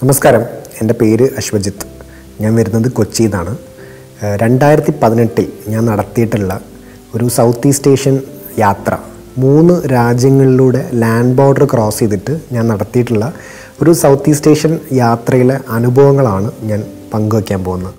നമസ്കാരം എൻ്റെ പേര് അശ്വജിത്ത് ഞാൻ വരുന്നത് കൊച്ചിയിൽ നിന്നാണ് ഏഹ് രണ്ടായിരത്തി പതിനെട്ടിൽ ഞാൻ നടത്തിയിട്ടുള്ള ഒരു സൗത്ത് ഈസ്റ്റ് ഏഷ്യൻ യാത്ര മൂന്ന് രാജ്യങ്ങളിലൂടെ ലാൻഡ് ബോർഡർ ക്രോസ് ചെയ്തിട്ട് ഞാൻ നടത്തിയിട്ടുള്ള ഒരു സൗത്ത് ഈസ്റ്റ് ഏഷ്യൻ യാത്രയിലെ അനുഭവങ്ങളാണ് ഞാൻ പങ്കുവയ്ക്കാൻ പോകുന്നത്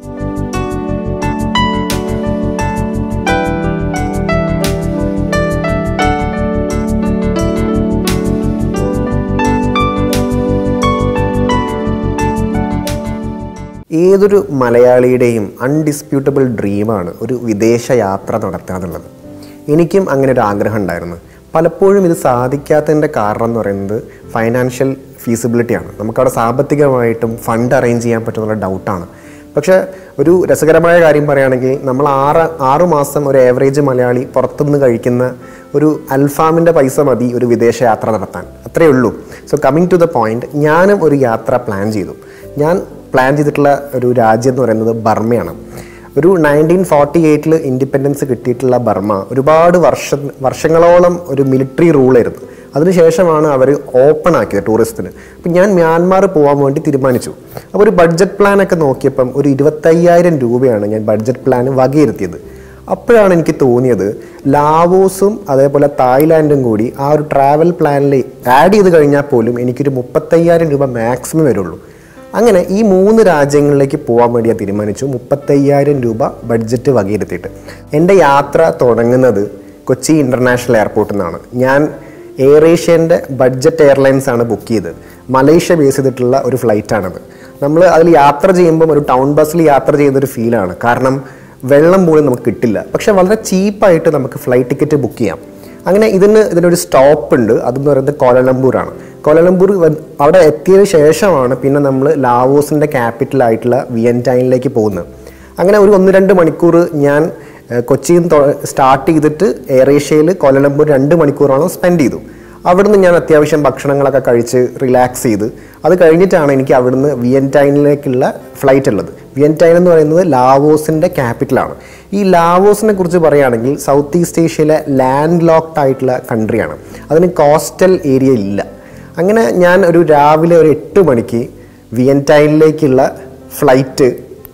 ഏതൊരു മലയാളിയുടെയും അൺഡിസ്പ്യൂട്ടബിൾ ഡ്രീമാണ് ഒരു വിദേശ യാത്ര നടത്തുക എന്നുള്ളത് എനിക്കും അങ്ങനെ ഒരു ആഗ്രഹം ഉണ്ടായിരുന്നു പലപ്പോഴും ഇത് സാധിക്കാത്തതിൻ്റെ കാരണം എന്ന് പറയുന്നത് ഫൈനാൻഷ്യൽ ഫീസിബിലിറ്റിയാണ് നമുക്കവിടെ സാമ്പത്തികമായിട്ടും ഫണ്ട് അറേഞ്ച് ചെയ്യാൻ പറ്റുന്നുള്ള ഡൗട്ടാണ് പക്ഷേ ഒരു രസകരമായ കാര്യം പറയുകയാണെങ്കിൽ നമ്മൾ ആറ് ആറു മാസം ഒരു ഏവറേജ് മലയാളി പുറത്തുനിന്ന് കഴിക്കുന്ന ഒരു അൽഫാമിൻ്റെ പൈസ മതി ഒരു വിദേശ യാത്ര നടത്താൻ അത്രയേ ഉള്ളൂ so coming to the point ഞാനും ഒരു യാത്ര പ്ലാൻ ചെയ്തു ഞാൻ പ്ലാൻ ചെയ്തിട്ടുള്ള ഒരു രാജ്യം എന്ന് പറയുന്നത് ബർമയാണ് ഒരു നയൻറ്റീൻ ഫോർട്ടി എയ്റ്റിൽ ഇൻഡിപെൻഡൻസ് കിട്ടിയിട്ടുള്ള ബർമ ഒരുപാട് വർഷ വർഷങ്ങളോളം ഒരു മിലിറ്ററി റൂളായിരുന്നു അതിനുശേഷമാണ് അവർ ഓപ്പൺ ആക്കിയത് ടൂറിസ്റ്റിന് അപ്പം ഞാൻ മ്യാൻമാർ പോകാൻ വേണ്ടി തീരുമാനിച്ചു അപ്പോൾ ഒരു ബഡ്ജറ്റ് പ്ലാനൊക്കെ നോക്കിയപ്പം ഒരു ഇരുപത്തയ്യായിരം രൂപയാണ് ഞാൻ ബഡ്ജറ്റ് പ്ലാൻ വകയിരുത്തിയത് അപ്പോഴാണ് എനിക്ക് തോന്നിയത് ലാവോസും അതേപോലെ തായ്ലാൻഡും കൂടി ആ ഒരു ട്രാവൽ പ്ലാനിൽ ആഡ് ചെയ്ത് കഴിഞ്ഞാൽ പോലും എനിക്കൊരു മുപ്പത്തയ്യായിരം രൂപ മാക്സിമം വരുള്ളൂ അങ്ങനെ ഈ മൂന്ന് രാജ്യങ്ങളിലേക്ക് പോകാൻ വേണ്ടി ഞാൻ തീരുമാനിച്ചു മുപ്പത്തയ്യായിരം രൂപ ബഡ്ജറ്റ് വകയിരുത്തിയിട്ട് എൻ്റെ യാത്ര തുടങ്ങുന്നത് കൊച്ചി ഇൻ്റർനാഷണൽ എയർപോർട്ടിൽ നിന്നാണ് ഞാൻ എയർ ഏഷ്യൻ്റെ ബഡ്ജറ്റ് എയർലൈൻസ് ആണ് ബുക്ക് ചെയ്തത് മലേഷ്യ ബേസ് ചെയ്തിട്ടുള്ള ഒരു ഫ്ലൈറ്റാണത് നമ്മൾ അതിൽ യാത്ര ചെയ്യുമ്പം ഒരു ടൗൺ ബസ്സിൽ യാത്ര ചെയ്യുന്നൊരു ഫീലാണ് കാരണം വെള്ളം പോലും നമുക്ക് കിട്ടില്ല പക്ഷെ വളരെ ചീപ്പായിട്ട് നമുക്ക് ഫ്ലൈറ്റ് ടിക്കറ്റ് ബുക്ക് ചെയ്യാം അങ്ങനെ ഇതിന് ഇതിനൊരു സ്റ്റോപ്പ് ഉണ്ട് അതെന്ന് പറയുന്നത് കോലലംപൂരാണ് കോലലംപൂർ വ- അവിടെ എത്തിയതിന് ശേഷമാണ് പിന്നെ നമ്മൾ ലാവോസിൻ്റെ ക്യാപിറ്റലായിട്ടുള്ള വിയൻറ്റൈനിലേക്ക് പോകുന്നത് അങ്ങനെ ഒരു ഒന്ന് രണ്ട് മണിക്കൂർ ഞാൻ ഏഹ്, കൊച്ചിയിൽ സ്റ്റാർട്ട് ചെയ്തിട്ട് എയർ ഏഷ്യയിൽ കോലലംപൂർ രണ്ട് മണിക്കൂറോളം സ്പെൻഡ് ചെയ്തു അവിടുന്ന് ഞാൻ അത്യാവശ്യം ഭക്ഷണങ്ങളൊക്കെ കഴിച്ച് റിലാക്സ് ചെയ്ത് അത് കഴിഞ്ഞിട്ടാണ് എനിക്ക് അവിടുന്ന് വിയൻറ്റൈനിലേക്കുള്ള ഫ്ലൈറ്റ് ഉള്ളത് വിയൻറ്റൈൻ എന്ന് പറയുന്നത് ലാവോസിൻ്റെ ക്യാപിറ്റലാണ് ഈ ലാവോസിനെ കുറിച്ച് പറയുകയാണെങ്കിൽ സൗത്ത് ഈസ്റ്റ് ഏഷ്യയിലെ ലാൻഡ് ലോക്ക്ഡ് ആയിട്ടുള്ള കൺട്രിയാണ് അതിന് കോസ്റ്റൽ ഏരിയ ഇല്ല അങ്ങനെ ഞാൻ ഒരു രാവിലെ ഒരു എട്ട് മണിക്ക് വിയൻറ്റൈനിലേക്കുള്ള ഫ്ലൈറ്റ്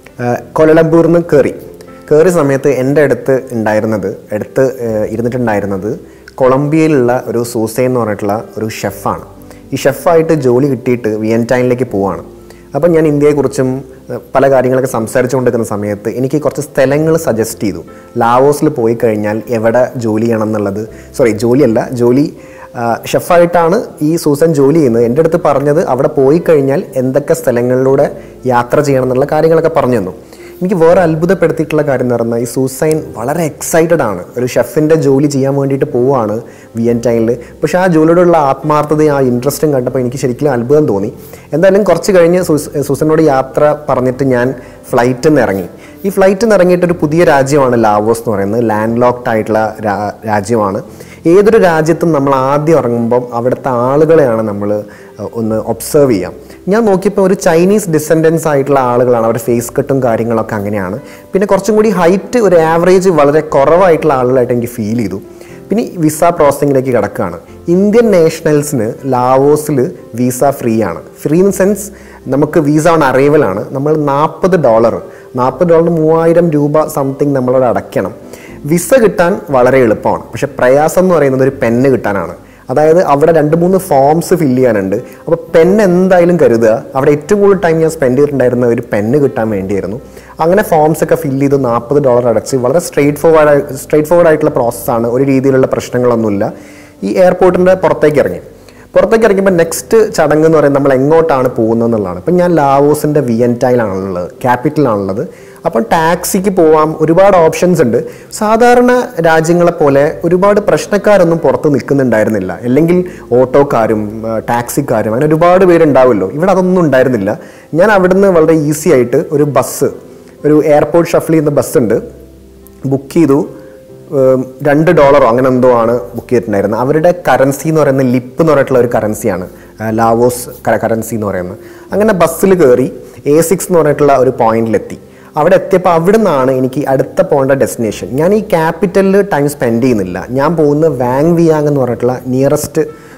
കൊലലംപൂരിൽ നിന്ന് കയറി കയറിയ സമയത്ത് എൻ്റെ അടുത്ത് ഉണ്ടായിരുന്നത് അടുത്ത് ഏഹ്, ഇരുന്നിട്ടുണ്ടായിരുന്നത് കൊളംബിയയിലുള്ള ഒരു സൂസൈൻ എന്ന് പറഞ്ഞിട്ടുള്ള ഒരു ഷെഫാണ് ഈ ഷെഫായിട്ട് ജോലി കിട്ടിയിട്ട് വിയൻറ്റൈനിലേക്ക് പോവാണ് അപ്പം ഞാൻ ഇന്ത്യയെക്കുറിച്ചും ഏഹ്, പല കാര്യങ്ങളൊക്കെ സംസാരിച്ചുകൊണ്ടിരിക്കുന്ന സമയത്ത് എനിക്ക് കുറച്ച് സ്ഥലങ്ങൾ സജസ്റ്റ് ചെയ്തു ലാവോസിൽ പോയി കഴിഞ്ഞാൽ എവിടെ ജോലി ചെയ്യണം എന്നുള്ളത് സോറി ജോലിയല്ല ജോലി ആ, ഷെഫായിട്ടാണ് ഈ സൂസൻ ജോലി ചെയ്യുന്നത് എൻ്റെ അടുത്ത് പറഞ്ഞത് അവിടെ പോയി കഴിഞ്ഞാൽ എന്തൊക്കെ സ്ഥലങ്ങളിലൂടെ യാത്ര ചെയ്യണം എന്നുള്ള കാര്യങ്ങളൊക്കെ പറഞ്ഞു തന്നു എനിക്ക് വേറെ അത്ഭുതപ്പെടുത്തിയിട്ടുള്ള കാര്യം എന്ന് പറഞ്ഞാൽ ഈ സൂസൈൻ വളരെ എക്സൈറ്റഡ് ആണ് ഒരു ഷെഫിൻ്റെ ജോലി ചെയ്യാൻ വേണ്ടിയിട്ട് പോവുകയാണ് വിയൻറ്റൈനിൽ പക്ഷേ ആ ജോലിയോടുള്ള ആത്മാർത്ഥതയും ആ ഇൻട്രസ്റ്റും കണ്ടപ്പോൾ എനിക്ക് ശരിക്കും അത്ഭുതം തോന്നി എന്തായാലും കുറച്ച് കഴിഞ്ഞ് സൂസ് സൂസനോട് യാത്ര പറഞ്ഞിട്ട് ഞാൻ ഫ്ലൈറ്റിൽ നിന്ന് ഇറങ്ങി ഈ ഫ്ലൈറ്റിൽ നിന്ന് ഇറങ്ങിയിട്ട് ഒരു പുതിയ രാജ്യമാണ് ലാവോസ് എന്ന് പറയുന്നത് ലാൻഡ് ലോക്ക്ഡ് ആയിട്ടുള്ള രാ- രാജ്യമാണ് ഏതൊരു രാജ്യത്തും നമ്മൾ ആദ്യം ഇറങ്ങുമ്പം അവിടുത്തെ ആളുകളെയാണ് നമ്മൾ ഒന്ന് ഒബ്സർവ് ചെയ്യാം ഞാൻ നോക്കിയപ്പോൾ ഒരു ചൈനീസ് ഡിസെൻഡൻസ് ആയിട്ടുള്ള ആളുകളാണ് അവരുടെ ഫേസ് കട്ടും കാര്യങ്ങളൊക്കെ അങ്ങനെയാണ് പിന്നെ കുറച്ചും കൂടി ഹൈറ്റ് ഒരു ആവറേജ് വളരെ കുറവായിട്ടുള്ള ആളുകളായിട്ട് എനിക്ക് ഫീൽ ചെയ്തു പിന്നെ വിസ പ്രോസസ്സിങ്ങിലേക്ക് കിടക്കുകയാണ് ഇന്ത്യൻ നാഷണൽസിന് ലാവോസിൽ വിസ ഫ്രീ ആണ് ഫ്രീ ഇൻ സെൻസ് നമുക്ക് വിസ ഓൺ അറൈവലാണ് നമ്മൾ നാൽപ്പത് ഡോളർ നാൽപ്പത് ഡോളർ മൂവായിരം രൂപ സംതിങ് നമ്മളോട് അടയ്ക്കണം വിസ കിട്ടാൻ വളരെ എളുപ്പമാണ് പക്ഷെ പ്രയാസം എന്ന് പറയുന്നത് ഒരു പെണ്ണ് കിട്ടാനാണ് അതായത് അവിടെ രണ്ട് മൂന്ന് ഫോംസ് ഫില്ല് ചെയ്യാനുണ്ട് അപ്പോൾ പെൻ എന്തായാലും കരുതുക അവിടെ ഏറ്റവും കൂടുതൽ ടൈം ഞാൻ സ്പെൻഡ് ചെയ്തിട്ടുണ്ടായിരുന്ന ഒരു പെണ്ണ് കിട്ടാൻ വേണ്ടിയായിരുന്നു അങ്ങനെ ഫോംസ് ഒക്കെ ഫില്ല് ചെയ്ത് നാൽപ്പത് ഡോളർ അടച്ച് വളരെ സ്ട്രെയിറ്റ് ഫോർവേഡ് സ്ട്രെയിറ്റ് ഫോർവേഡ് ആയിട്ടുള്ള പ്രോസസ്സാണ് ഒരു രീതിയിലുള്ള പ്രശ്നങ്ങളൊന്നുമില്ല ഈ എയർപോർട്ടിൻ്റെ പുറത്തേക്ക് ഇറങ്ങി പുറത്തേക്ക് ഇറങ്ങിയപ്പോൾ നെക്സ്റ്റ് ചടങ്ങ് എന്ന് പറയുന്നത് നമ്മൾ എങ്ങോട്ടാണ് പോകുന്നത് എന്നുള്ളതാണ് ഇപ്പം ഞാൻ ലാവോസിൻ്റെ വിയൻറ്റൈലാണുള്ളത് ക്യാപിറ്റലാണുള്ളത് അപ്പം ടാക്സിക്ക് പോവാം ഒരുപാട് ഓപ്ഷൻസ് ഉണ്ട് സാധാരണ രാജ്യങ്ങളെ പോലെ ഒരുപാട് പ്രശ്നക്കാരൊന്നും പുറത്ത് നിൽക്കുന്നുണ്ടായിരുന്നില്ല അല്ലെങ്കിൽ ഓട്ടോക്കാരും ആ, ടാക്സിക്കാരും അങ്ങനെ ഒരുപാട് പേരുണ്ടാവുമല്ലോ ഇവിടെ അതൊന്നും ഉണ്ടായിരുന്നില്ല ഞാൻ അവിടുന്ന് വളരെ ഈസി ആയിട്ട് ഒരു ബസ് ഒരു എയർപോർട്ട് ഷഫിൾ ചെയ്യുന്ന ബസ് ഉണ്ട് ബുക്ക് ചെയ്തു ഏം, രണ്ട് ഡോളറോ അങ്ങനെ എന്തോ ആണ് ബുക്ക് ചെയ്തിട്ടുണ്ടായിരുന്നത് അവരുടെ കറൻസി എന്ന് പറയുന്നത് ലിപ്പ് എന്ന് പറഞ്ഞിട്ടുള്ള ഒരു കറൻസിയാണ് ആ, ലാവോസ് കറൻസി എന്ന് പറയുന്നത് അങ്ങനെ ബസ്സിൽ കയറി എ സിക്സ് എന്ന് പറഞ്ഞിട്ടുള്ള ഒരു പോയിന്റിലെത്തി അവിടെ എത്തിയപ്പോൾ അവിടെ നിന്നാണ് എനിക്ക് അടുത്ത പോകേണ്ട ഡെസ്റ്റിനേഷൻ ഞാൻ ഈ ക്യാപിറ്റലിൽ ടൈം സ്പെൻഡ് ചെയ്യുന്നില്ല ഞാൻ പോകുന്ന വാങ് വിയാങ് എന്ന് പറഞ്ഞിട്ടുള്ള നിയറസ്റ്റ്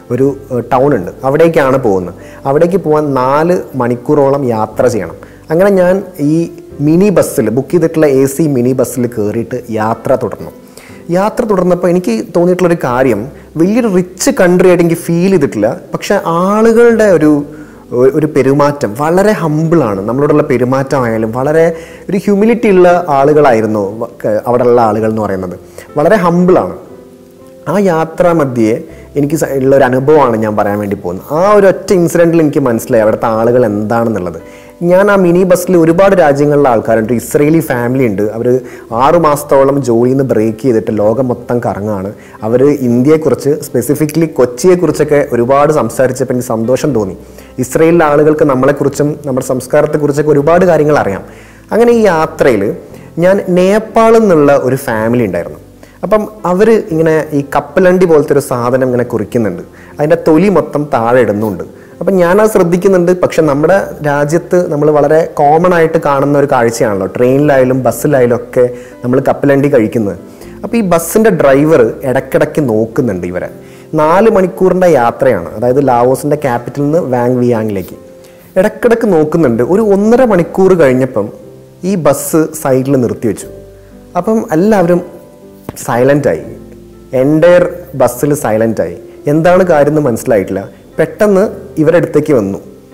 ഒരു ടൗൺ ഉണ്ട് അവിടേക്കാണ് പോകുന്നത് അവിടേക്ക് പോകാൻ നാല് മണിക്കൂറോളം യാത്ര ചെയ്യണം അങ്ങനെ ഞാൻ ഈ മിനി ബസ്സിൽ ബുക്ക് ചെയ്തിട്ടുള്ള എ സി മിനി ബസ്സിൽ കയറിയിട്ട് യാത്ര തുടർന്നു യാത്ര തുടർന്നപ്പോൾ എനിക്ക് തോന്നിയിട്ടുള്ളൊരു കാര്യം വലിയൊരു റിച്ച് കൺട്രി ആയിട്ട് എനിക്ക് ഫീൽ ചെയ്തിട്ടില്ല പക്ഷെ ആളുകളുടെ ഒരു ഒ- ഒരു പെരുമാറ്റം വളരെ ഹമ്പിളാണ് നമ്മളോടുള്ള പെരുമാറ്റമായാലും വളരെ ഒരു ഹ്യൂമിലിറ്റി ഉള്ള ആളുകളായിരുന്നു വ- ക- അവിടെയുള്ള ആളുകൾ എന്ന് പറയുന്നത് വളരെ ഹമ്പിളാണ് ആ യാത്രാ മധ്യേ എനിക്ക് സ- ഉള്ള ഒരു അനുഭവമാണ് ഞാൻ പറയാൻ വേണ്ടി പോകുന്നത് ആ ഒരു ഒറ്റ ഇൻസിഡൻറ്റിൽ എനിക്ക് മനസ്സിലായി അവിടുത്തെ ആളുകൾ എന്താണെന്നുള്ളത് ഞാൻ ആ മിനി ബസ്സിൽ ഒരുപാട് രാജ്യങ്ങളിലെ ആൾക്കാരുണ്ട് ഇസ്രയേലി ഫാമിലി ഉണ്ട് അവർ ആറു മാസത്തോളം ജോലിയിൽ നിന്ന് ബ്രേക്ക് ചെയ്തിട്ട് ലോകം മൊത്തം കറങ്ങാണ് അവർ ഇന്ത്യയെക്കുറിച്ച് സ്പെസിഫിക്കലി കൊച്ചിയെക്കുറിച്ചൊക്കെ ഒരുപാട് സംസാരിച്ചപ്പോൾ എനിക്ക് സന്തോഷം തോന്നി ഇസ്രയേലിലെ ആളുകൾക്ക് നമ്മളെക്കുറിച്ചും നമ്മുടെ സംസ്കാരത്തെക്കുറിച്ചൊക്കെ ഒരുപാട് കാര്യങ്ങൾ അറിയാം അങ്ങനെ ഈ യാത്രയിൽ ഞാൻ നേപ്പാളിൽ നിന്നുള്ള ഒരു ഫാമിലി ഉണ്ടായിരുന്നു അപ്പം അവർ ഇങ്ങനെ ഈ കപ്പലണ്ടി പോലത്തെ ഒരു സാധനം ഇങ്ങനെ കുറിക്കുന്നുണ്ട് അതിൻ്റെ തൊലി മൊത്തം താഴെ ഇടുന്നുണ്ട് അപ്പം ഞാനത് ശ്രദ്ധിക്കുന്നുണ്ട് പക്ഷെ നമ്മുടെ രാജ്യത്ത് നമ്മൾ വളരെ കോമൺ ആയിട്ട് കാണുന്ന ഒരു കാഴ്ചയാണല്ലോ ട്രെയിനിലായാലും ബസ്സിലായാലും ഒക്കെ നമ്മൾ കപ്പലണ്ടി കഴിക്കുന്നത് അപ്പോൾ ഈ ബസ്സിൻ്റെ ഡ്രൈവർ ഇടയ്ക്കിടയ്ക്ക് നോക്കുന്നുണ്ട് ഇവരെ നാല് മണിക്കൂറിൻ്റെ യാത്രയാണ് അതായത് ലാവോസിൻ്റെ ക്യാപിറ്റലിൽ നിന്ന് വാങ് വിയാങ്ങിലേക്ക് ഇടയ്ക്കിടയ്ക്ക് നോക്കുന്നുണ്ട് ഒരു ഒന്നര മണിക്കൂർ കഴിഞ്ഞപ്പം ഈ ബസ് സൈഡിൽ നിർത്തി വെച്ചു അപ്പം എല്ലാവരും സൈലൻ്റ് ആയി എൻ്റയർ ബസ്സിൽ സൈലൻ്റ് ആയി എന്താണ് കാര്യം എന്ന് മനസ്സിലായിട്ടില്ല പെട്ടെന്ന് ഇവരുടെ അടുത്തേക്ക് വന്നു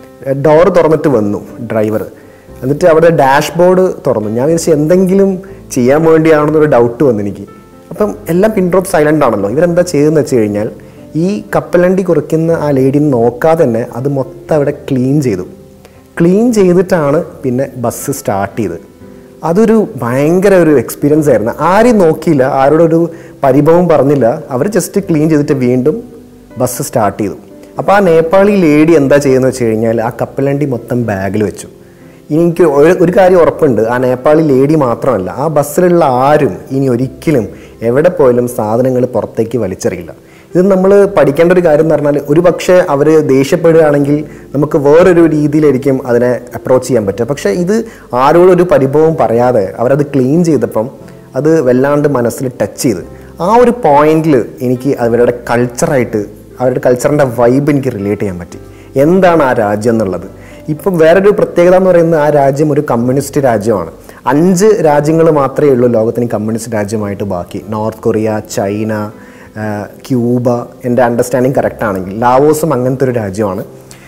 ഡോർ തുറന്നിട്ട് വന്നു ഡ്രൈവർ എന്നിട്ട് അവിടെ ഡാഷ്ബോർഡ് തുറന്നു ഞാൻ വിചാരിച്ചു എന്തെങ്കിലും ചെയ്യാൻ വേണ്ടിയാണെന്നൊരു ഡൗട്ട് വന്നു എനിക്ക് അപ്പം എല്ലാം പിൻ ഡ്രോപ്പ് സൈലൻ്റ് ആണല്ലോ ഇവരെന്താ ചെയ്തതെന്ന് വെച്ച് കഴിഞ്ഞാൽ ഈ കപ്പലണ്ടി കുറയ്ക്കുന്ന ആ ലേഡി നോക്കാതെ തന്നെ അത് മൊത്തം അവിടെ ക്ലീൻ ചെയ്തു ക്ലീൻ ചെയ്തിട്ടാണ് പിന്നെ ബസ് സ്റ്റാർട്ട് ചെയ്തത് അതൊരു ഭയങ്കര ഒരു എക്സ്പീരിയൻസ് ആയിരുന്നു ആരെയും നോക്കിയില്ല ആരോടൊരു പരിഭവം പറഞ്ഞില്ല അവർ ജസ്റ്റ് ക്ലീൻ ചെയ്തിട്ട് വീണ്ടും ബസ് സ്റ്റാർട്ട് ചെയ്തു അപ്പോൾ ആ നേപ്പാളി ലേഡി എന്താ ചെയ്യുന്നത് വെച്ച് കഴിഞ്ഞാൽ ആ കപ്പലണ്ടി മൊത്തം ബാഗിൽ വെച്ചു ഇനി എനിക്ക് ഒരു ഒരു കാര്യം ഉറപ്പുണ്ട് ആ നേപ്പാളി ലേഡി മാത്രമല്ല ആ ബസ്സിലുള്ള ആരും ഇനി ഒരിക്കലും എവിടെ പോയാലും സാധനങ്ങൾ പുറത്തേക്ക് വലിച്ചെറിയില്ല ഇത് നമ്മൾ പഠിക്കേണ്ട ഒരു കാര്യം എന്ന് പറഞ്ഞാൽ ഒരു പക്ഷേ അവർ ദേഷ്യപ്പെടുകയാണെങ്കിൽ നമുക്ക് വേറൊരു രീതിയിലായിരിക്കും അതിനെ അപ്രോച്ച് ചെയ്യാൻ പറ്റുക പക്ഷേ ഇത് ആരോടും ഒരു പരിഭവം പറയാതെ അവരത് ക്ലീൻ ചെയ്തപ്പം അത് വല്ലാണ്ട് മനസ്സിൽ ടച്ച് ചെയ്ത് ആ ഒരു പോയിന്റിൽ എനിക്ക് അവരുടെ കൾച്ചറായിട്ട് അവരുടെ കൾച്ചറിൻ്റെ വൈബ് എനിക്ക് റിലേറ്റ് ചെയ്യാൻ പറ്റി എന്താണ് ആ രാജ്യം എന്നുള്ളത് ഇപ്പം വേറൊരു പ്രത്യേകത എന്ന് പറയുന്നത് ആ രാജ്യം ഒരു കമ്മ്യൂണിസ്റ്റ് രാജ്യമാണ് അഞ്ച് രാജ്യങ്ങൾ മാത്രമേ ഉള്ളൂ ലോകത്തിന് കമ്മ്യൂണിസ്റ്റ് രാജ്യമായിട്ട് ബാക്കി നോർത്ത് കൊറിയ ചൈന ആ, ക്യൂബ എൻ്റെ അണ്ടർസ്റ്റാൻഡിങ് കറക്റ്റ് ആണെങ്കിൽ ലാവോസും അങ്ങനത്തെ ഒരു രാജ്യമാണ്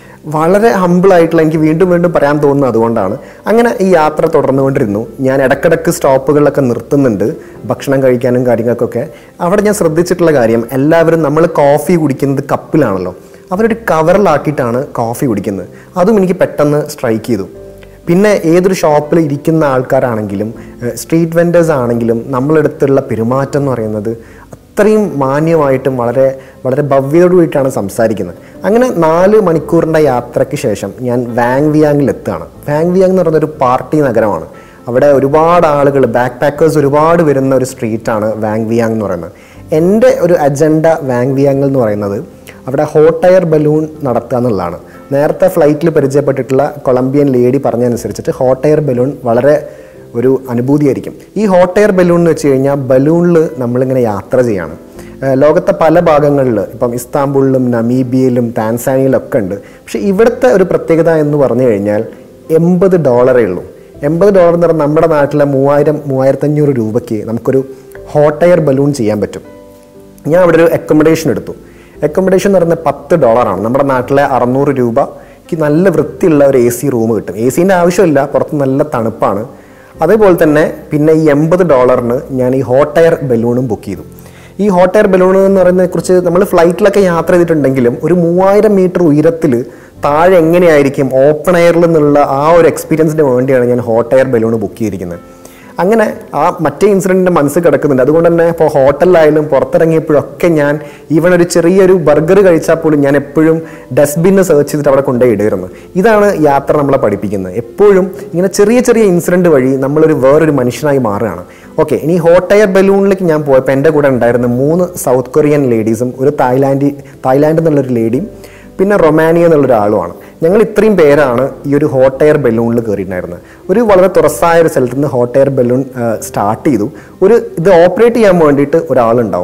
വളരെ ഹമ്പിൾ ആയിട്ടുള്ള എനിക്ക് വീണ്ടും വീണ്ടും പറയാൻ തോന്നുന്നത് അതുകൊണ്ടാണ് അങ്ങനെ ഈ യാത്ര തുടർന്നുകൊണ്ടിരുന്നു ഞാൻ ഇടക്കിടക്ക് സ്റ്റോപ്പുകളിലൊക്കെ നിർത്തുന്നുണ്ട് ഭക്ഷണം കഴിക്കാനും കാര്യങ്ങൾക്കൊക്കെ അവിടെ ഞാൻ ശ്രദ്ധിച്ചിട്ടുള്ള കാര്യം എല്ലാവരും നമ്മൾ കോഫി കുടിക്കുന്നത് കപ്പിലാണല്ലോ അവരൊരു കവറിലാക്കിയിട്ടാണ് കോഫി കുടിക്കുന്നത് അതും എനിക്ക് പെട്ടെന്ന് സ്ട്രൈക്ക് ചെയ്തു പിന്നെ ഏതൊരു ഷോപ്പിൽ ഇരിക്കുന്ന ആൾക്കാരാണെങ്കിലും സ്ട്രീറ്റ് വെൻഡേഴ്സ് ആണെങ്കിലും നമ്മളെടുത്തുള്ള പെരുമാറ്റം എന്ന് പറയുന്നത് അത്രയും മാന്യമായിട്ടും വളരെ വളരെ ഭവ്യതയോടുകൂടിയിട്ടാണ് സംസാരിക്കുന്നത് അങ്ങനെ നാല് മണിക്കൂറിൻ്റെ യാത്രയ്ക്ക് ശേഷം ഞാൻ വാങ് വിയാങ്ങിൽ എത്തുകയാണ് വാങ് വിയാങ് എന്ന് പറയുന്ന ഒരു പാർട്ടി നഗരമാണ് അവിടെ ഒരുപാട് ആളുകൾ ബാക്ക് പാക്കേഴ്സ് ഒരുപാട് വരുന്ന ഒരു സ്ട്രീറ്റാണ് വാങ് വിയാങ് എന്ന് പറയുന്നത് എൻ്റെ ഒരു അജണ്ട വാങ് വിയാങ് എന്ന് പറയുന്നത് അവിടെ ഹോട്ട് എയർ ബലൂൺ നടത്തുക എന്നുള്ളതാണ് നേരത്തെ ഫ്ലൈറ്റിൽ പരിചയപ്പെട്ടിട്ടുള്ള കൊളംബിയൻ ലേഡി പറഞ്ഞതനുസരിച്ചിട്ട് ഹോട്ട് എയർ ബലൂൺ വളരെ ഒരു അനുഭൂതിയായിരിക്കും ഈ ഹോട്ട് എയർ ബലൂൺ എന്ന് വെച്ച് കഴിഞ്ഞാൽ ബലൂണിൽ നമ്മളിങ്ങനെ യാത്ര ചെയ്യാണ് ഏഹ് ലോകത്തെ പല ഭാഗങ്ങളിൽ ഇപ്പം ഇസ്താംബുളിലും നമീബിയയിലും താൻസാനിയയിലും ഒക്കെ ഉണ്ട് പക്ഷേ ഇവിടുത്തെ ഒരു പ്രത്യേകത എന്ന് പറഞ്ഞു കഴിഞ്ഞാൽ എൺപത് ഡോളറേ ഉള്ളൂ എൺപത് ഡോളർ എന്ന് പറഞ്ഞാൽ നമ്മുടെ നാട്ടിലെ മൂവായിരം മൂവായിരത്തഞ്ഞൂറ് രൂപയ്ക്ക് നമുക്കൊരു ഹോട്ട് എയർ ബലൂൺ ചെയ്യാൻ പറ്റും ഞാൻ അവിടെ ഒരു അക്കോമഡേഷൻ എടുത്തു അക്കോമഡേഷൻ എന്ന് പറയുന്നത് പത്ത് ഡോളറാണ് നമ്മുടെ നാട്ടിലെ അറുന്നൂറ് രൂപയ്ക്ക് നല്ല വൃത്തിയുള്ള ഒരു എ സി റൂം കിട്ടും എ സീൻ്റെ ആവശ്യമില്ല പുറത്ത് നല്ല തണുപ്പാണ് അതേപോലെ തന്നെ പിന്നെ ഈ എൺപത് ഡോളറിന് ഞാൻ ഈ ഹോട്ട് എയർ ബലൂണും ബുക്ക് ചെയ്തു ഈ ഹോട്ട് എയർ ബലൂൺ എന്ന് പറയുന്നതിനെ കുറിച്ച് നമ്മൾ ഫ്ലൈറ്റിലൊക്കെ യാത്ര ചെയ്തിട്ടുണ്ടെങ്കിലും ഒരു മൂവായിരം മീറ്റർ ഉയരത്തിൽ താഴെ എങ്ങനെയായിരിക്കും ഓപ്പൺ എയറിൽ നിന്നുള്ള ആ ഒരു എക്സ്പീരിയൻസിന് വേണ്ടിയാണ് ഞാൻ ഹോട്ട് എയർ ബലൂൺ ബുക്ക് ചെയ്തിരിക്കുന്നത് അങ്ങനെ ആ മറ്റേ ഇൻസിഡൻറ്റിൻ്റെ മനസ്സിൽ കിടക്കുന്നുണ്ട് അതുകൊണ്ട് തന്നെ ഇപ്പോൾ ഹോട്ടലിലായാലും പുറത്തിറങ്ങിയപ്പോഴൊക്കെ ഞാൻ ഈവൻ ഒരു ചെറിയൊരു ബർഗർ കഴിച്ചാൽ പോലും ഞാൻ എപ്പോഴും ഡസ്റ്റ്ബിന്ന് സെർച്ച് ചെയ്തിട്ട് അവിടെ കൊണ്ടുപോയി ഇടുമായിരുന്നു ഇതാണ് യാത്ര നമ്മളെ പഠിപ്പിക്കുന്നത് എപ്പോഴും ഇങ്ങനെ ചെറിയ ചെറിയ ഇൻസിഡൻറ്റ് വഴി നമ്മളൊരു വേറൊരു മനുഷ്യനായി മാറുകയാണ് ഓക്കെ ഇനി ഹോട്ട് എയർ ബലൂണിലേക്ക് ഞാൻ പോയപ്പോൾ എൻ്റെ കൂടെ ഉണ്ടായിരുന്ന മൂന്ന് സൗത്ത് കൊറിയൻ ലേഡീസും ഒരു തായ്ലാൻഡ് തായ്ലാൻഡ് എന്നുള്ളൊരു ലേഡിയും പിന്നെ റൊമാനിയ എന്നുള്ള ഒരാളുമാണ് ഞങ്ങൾ ഇത്രയും പേരാണ് ഈ ഒരു ഹോട്ട് എയർ ബലൂണിൽ കയറിയിട്ടുണ്ടായിരുന്നത് ഒരു വളരെ തുറസായ ഒരു സ്ഥലത്ത് നിന്ന് ഹോട്ട് എയർ ബലൂൺ സ്റ്റാർട്ട് ചെയ്തു ഒരു ഇത് ഓപ്പറേറ്റ് ചെയ്യാൻ വേണ്ടിയിട്ട് ഒരാളുണ്ടാവും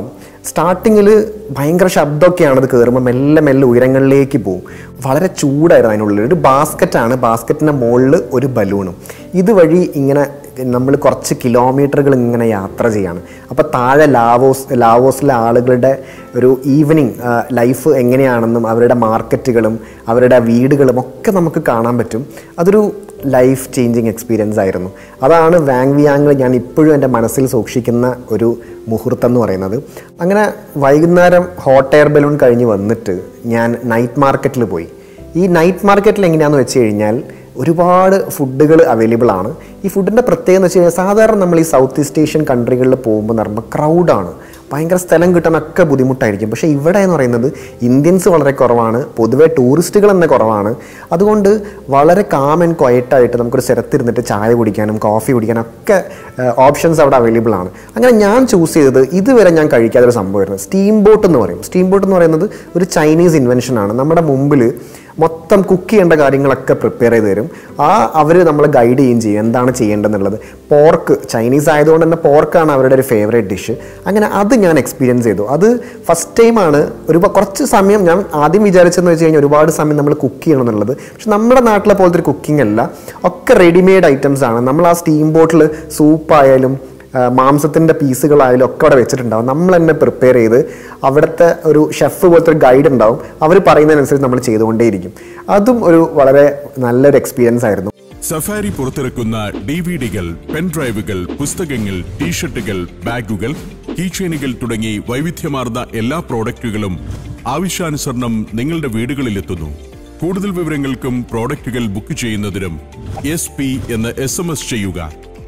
സ്റ്റാർട്ടിങ്ങിൽ ഭയങ്കര ശബ്ദമൊക്കെയാണ് അത് കയറുമ്പോൾ മെല്ലെ മെല്ലെ ഉയരങ്ങളിലേക്ക് പോകും വളരെ ചൂടായിരുന്നു അതിനുള്ളിൽ ഒരു ബാസ്ക്കറ്റാണ് ബാസ്ക്കറ്റിൻ്റെ മുകളിൽ ഒരു ബലൂണും ഇതുവഴി ഇങ്ങനെ നമ്മൾ കുറച്ച് കിലോമീറ്ററുകൾ ഇങ്ങനെ യാത്ര ചെയ്യാണ് അപ്പോൾ താഴെ ലാവോസ് ലാവോസിലെ ആളുകളുടെ ഒരു ഈവനിങ് ലൈഫ് എങ്ങനെയാണെന്നും അവരുടെ മാർക്കറ്റുകളും അവരുടെ വീടുകളും ഒക്കെ നമുക്ക് കാണാൻ പറ്റും അതൊരു ലൈഫ് ചേഞ്ചിങ് എക്സ്പീരിയൻസ് ആയിരുന്നു അതാണ് വാങ് വിയാങ്ങിൽ ഞാൻ ഇപ്പോഴും എൻ്റെ മനസ്സിൽ സൂക്ഷിക്കുന്ന ഒരു മുഹൂർത്തം എന്ന് പറയുന്നത് അങ്ങനെ വൈകുന്നേരം ഹോട്ട് എയർ ബലൂൺ കഴിഞ്ഞ് വന്നിട്ട് ഞാൻ നൈറ്റ് മാർക്കറ്റിൽ പോയി ഈ നൈറ്റ് മാർക്കറ്റിൽ എങ്ങനെയാണെന്ന് വെച്ച് കഴിഞ്ഞാൽ ഒരുപാട് ഫുഡുകൾ അവൈലബിൾ ആണ് ഈ ഫുഡിൻ്റെ പ്രത്യേകത എന്ന് വെച്ച് കഴിഞ്ഞാൽ സാധാരണ നമ്മൾ ഈ സൗത്ത് ഈസ്റ്റ് ഏഷ്യൻ കൺട്രികളിൽ പോകുമ്പോൾ എന്ന് പറയുമ്പോൾ ക്രൗഡാണ് ഭയങ്കര സ്ഥലം കിട്ടാനൊക്കെ ബുദ്ധിമുട്ടായിരിക്കും പക്ഷേ ഇവിടെ എന്ന് പറയുന്നത് ഇന്ത്യൻസ് വളരെ കുറവാണ് പൊതുവേ ടൂറിസ്റ്റുകൾ തന്നെ കുറവാണ് അതുകൊണ്ട് വളരെ കാം ആൻഡ് ക്വയറ്റായിട്ട് നമുക്കൊരു സ്ഥലത്തിരുന്നിട്ട് ചായ കുടിക്കാനും കോഫി കുടിക്കാനും ഒക്കെ ഓപ്ഷൻസ് അവിടെ അവൈലബിൾ ആണ് അങ്ങനെ ഞാൻ ചൂസ് ചെയ്തത് ഇതുവരെ ഞാൻ കഴിക്കാത്തൊരു സംഭവമായിരുന്നു സ്റ്റീം ബോട്ട് എന്ന് പറയും സ്റ്റീം ബോട്ട് എന്ന് പറയുന്നത് ഒരു ചൈനീസ് ഇൻവെൻഷൻ ആണ് നമ്മുടെ മുമ്പിൽ മൊത്തം കുക്ക് ചെയ്യേണ്ട കാര്യങ്ങളൊക്കെ പ്രിപ്പയർ ചെയ്ത് തരും ആ അവർ നമ്മളെ ഗൈഡ് ചെയ്യുകയും ചെയ്യും എന്താണ് ചെയ്യേണ്ടതെന്നുള്ളത് പോർക്ക് ചൈനീസ് ആയതുകൊണ്ട് തന്നെ പോർക്കാണ് അവരുടെ ഒരു ഫേവറേറ്റ് ഡിഷ് അങ്ങനെ അത് ഞാൻ എക്സ്പീരിയൻസ് ചെയ്തു അത് ഫസ്റ്റ് ടൈമാണ് ഒരു കുറച്ച് സമയം ഞാൻ ആദ്യം വിചാരിച്ചതെന്ന് വെച്ച് കഴിഞ്ഞാൽ ഒരുപാട് സമയം നമ്മൾ കുക്ക് ചെയ്യണം എന്നുള്ളത് പക്ഷെ നമ്മുടെ നാട്ടിലെ പോലത്തെ ഒരു കുക്കിംഗ് അല്ല ഒക്കെ റെഡിമെയ്ഡ് ഐറ്റംസ് ആണ് നമ്മൾ ആ സ്റ്റീം ബോട്ടിൽ സൂപ്പായാലും മാംസത്തിൻ്റെ പീസുകളായാലും ഒക്കെ അവിടെ വെച്ചിട്ടുണ്ടാവും നമ്മൾ തന്നെ പ്രിപ്പയർ ചെയ്ത് അവിടുത്തെ ഒരു ഷെഫ് പോലത്തെ ഒരു ഗൈഡ് ഉണ്ടാവും അവർ പറയുന്നതിനനുസരിച്ച് നമ്മൾ ചെയ്തുകൊണ്ടേയിരിക്കും അതും ഒരു വളരെ നല്ലൊരു എക്സ്പീരിയൻസ് ആയിരുന്നു സഫാരി പുറത്തിറക്കുന്ന ഡി വി ഡികൾ പെൻഡ്രൈവുകൾ പുസ്തകങ്ങൾ ടീഷർട്ടുകൾ ബാഗുകൾ കീചെയിനുകൾ തുടങ്ങി വൈവിധ്യമാർന്ന എല്ലാ പ്രോഡക്റ്റുകളും ആവശ്യാനുസരണം നിങ്ങളുടെ വീടുകളിലെത്തുന്നു കൂടുതൽ വിവരങ്ങൾക്കും പ്രോഡക്റ്റുകൾ ബുക്ക് ചെയ്യുന്നതിനും എസ് പി എന്ന് എസ് എം എസ് ചെയ്യുക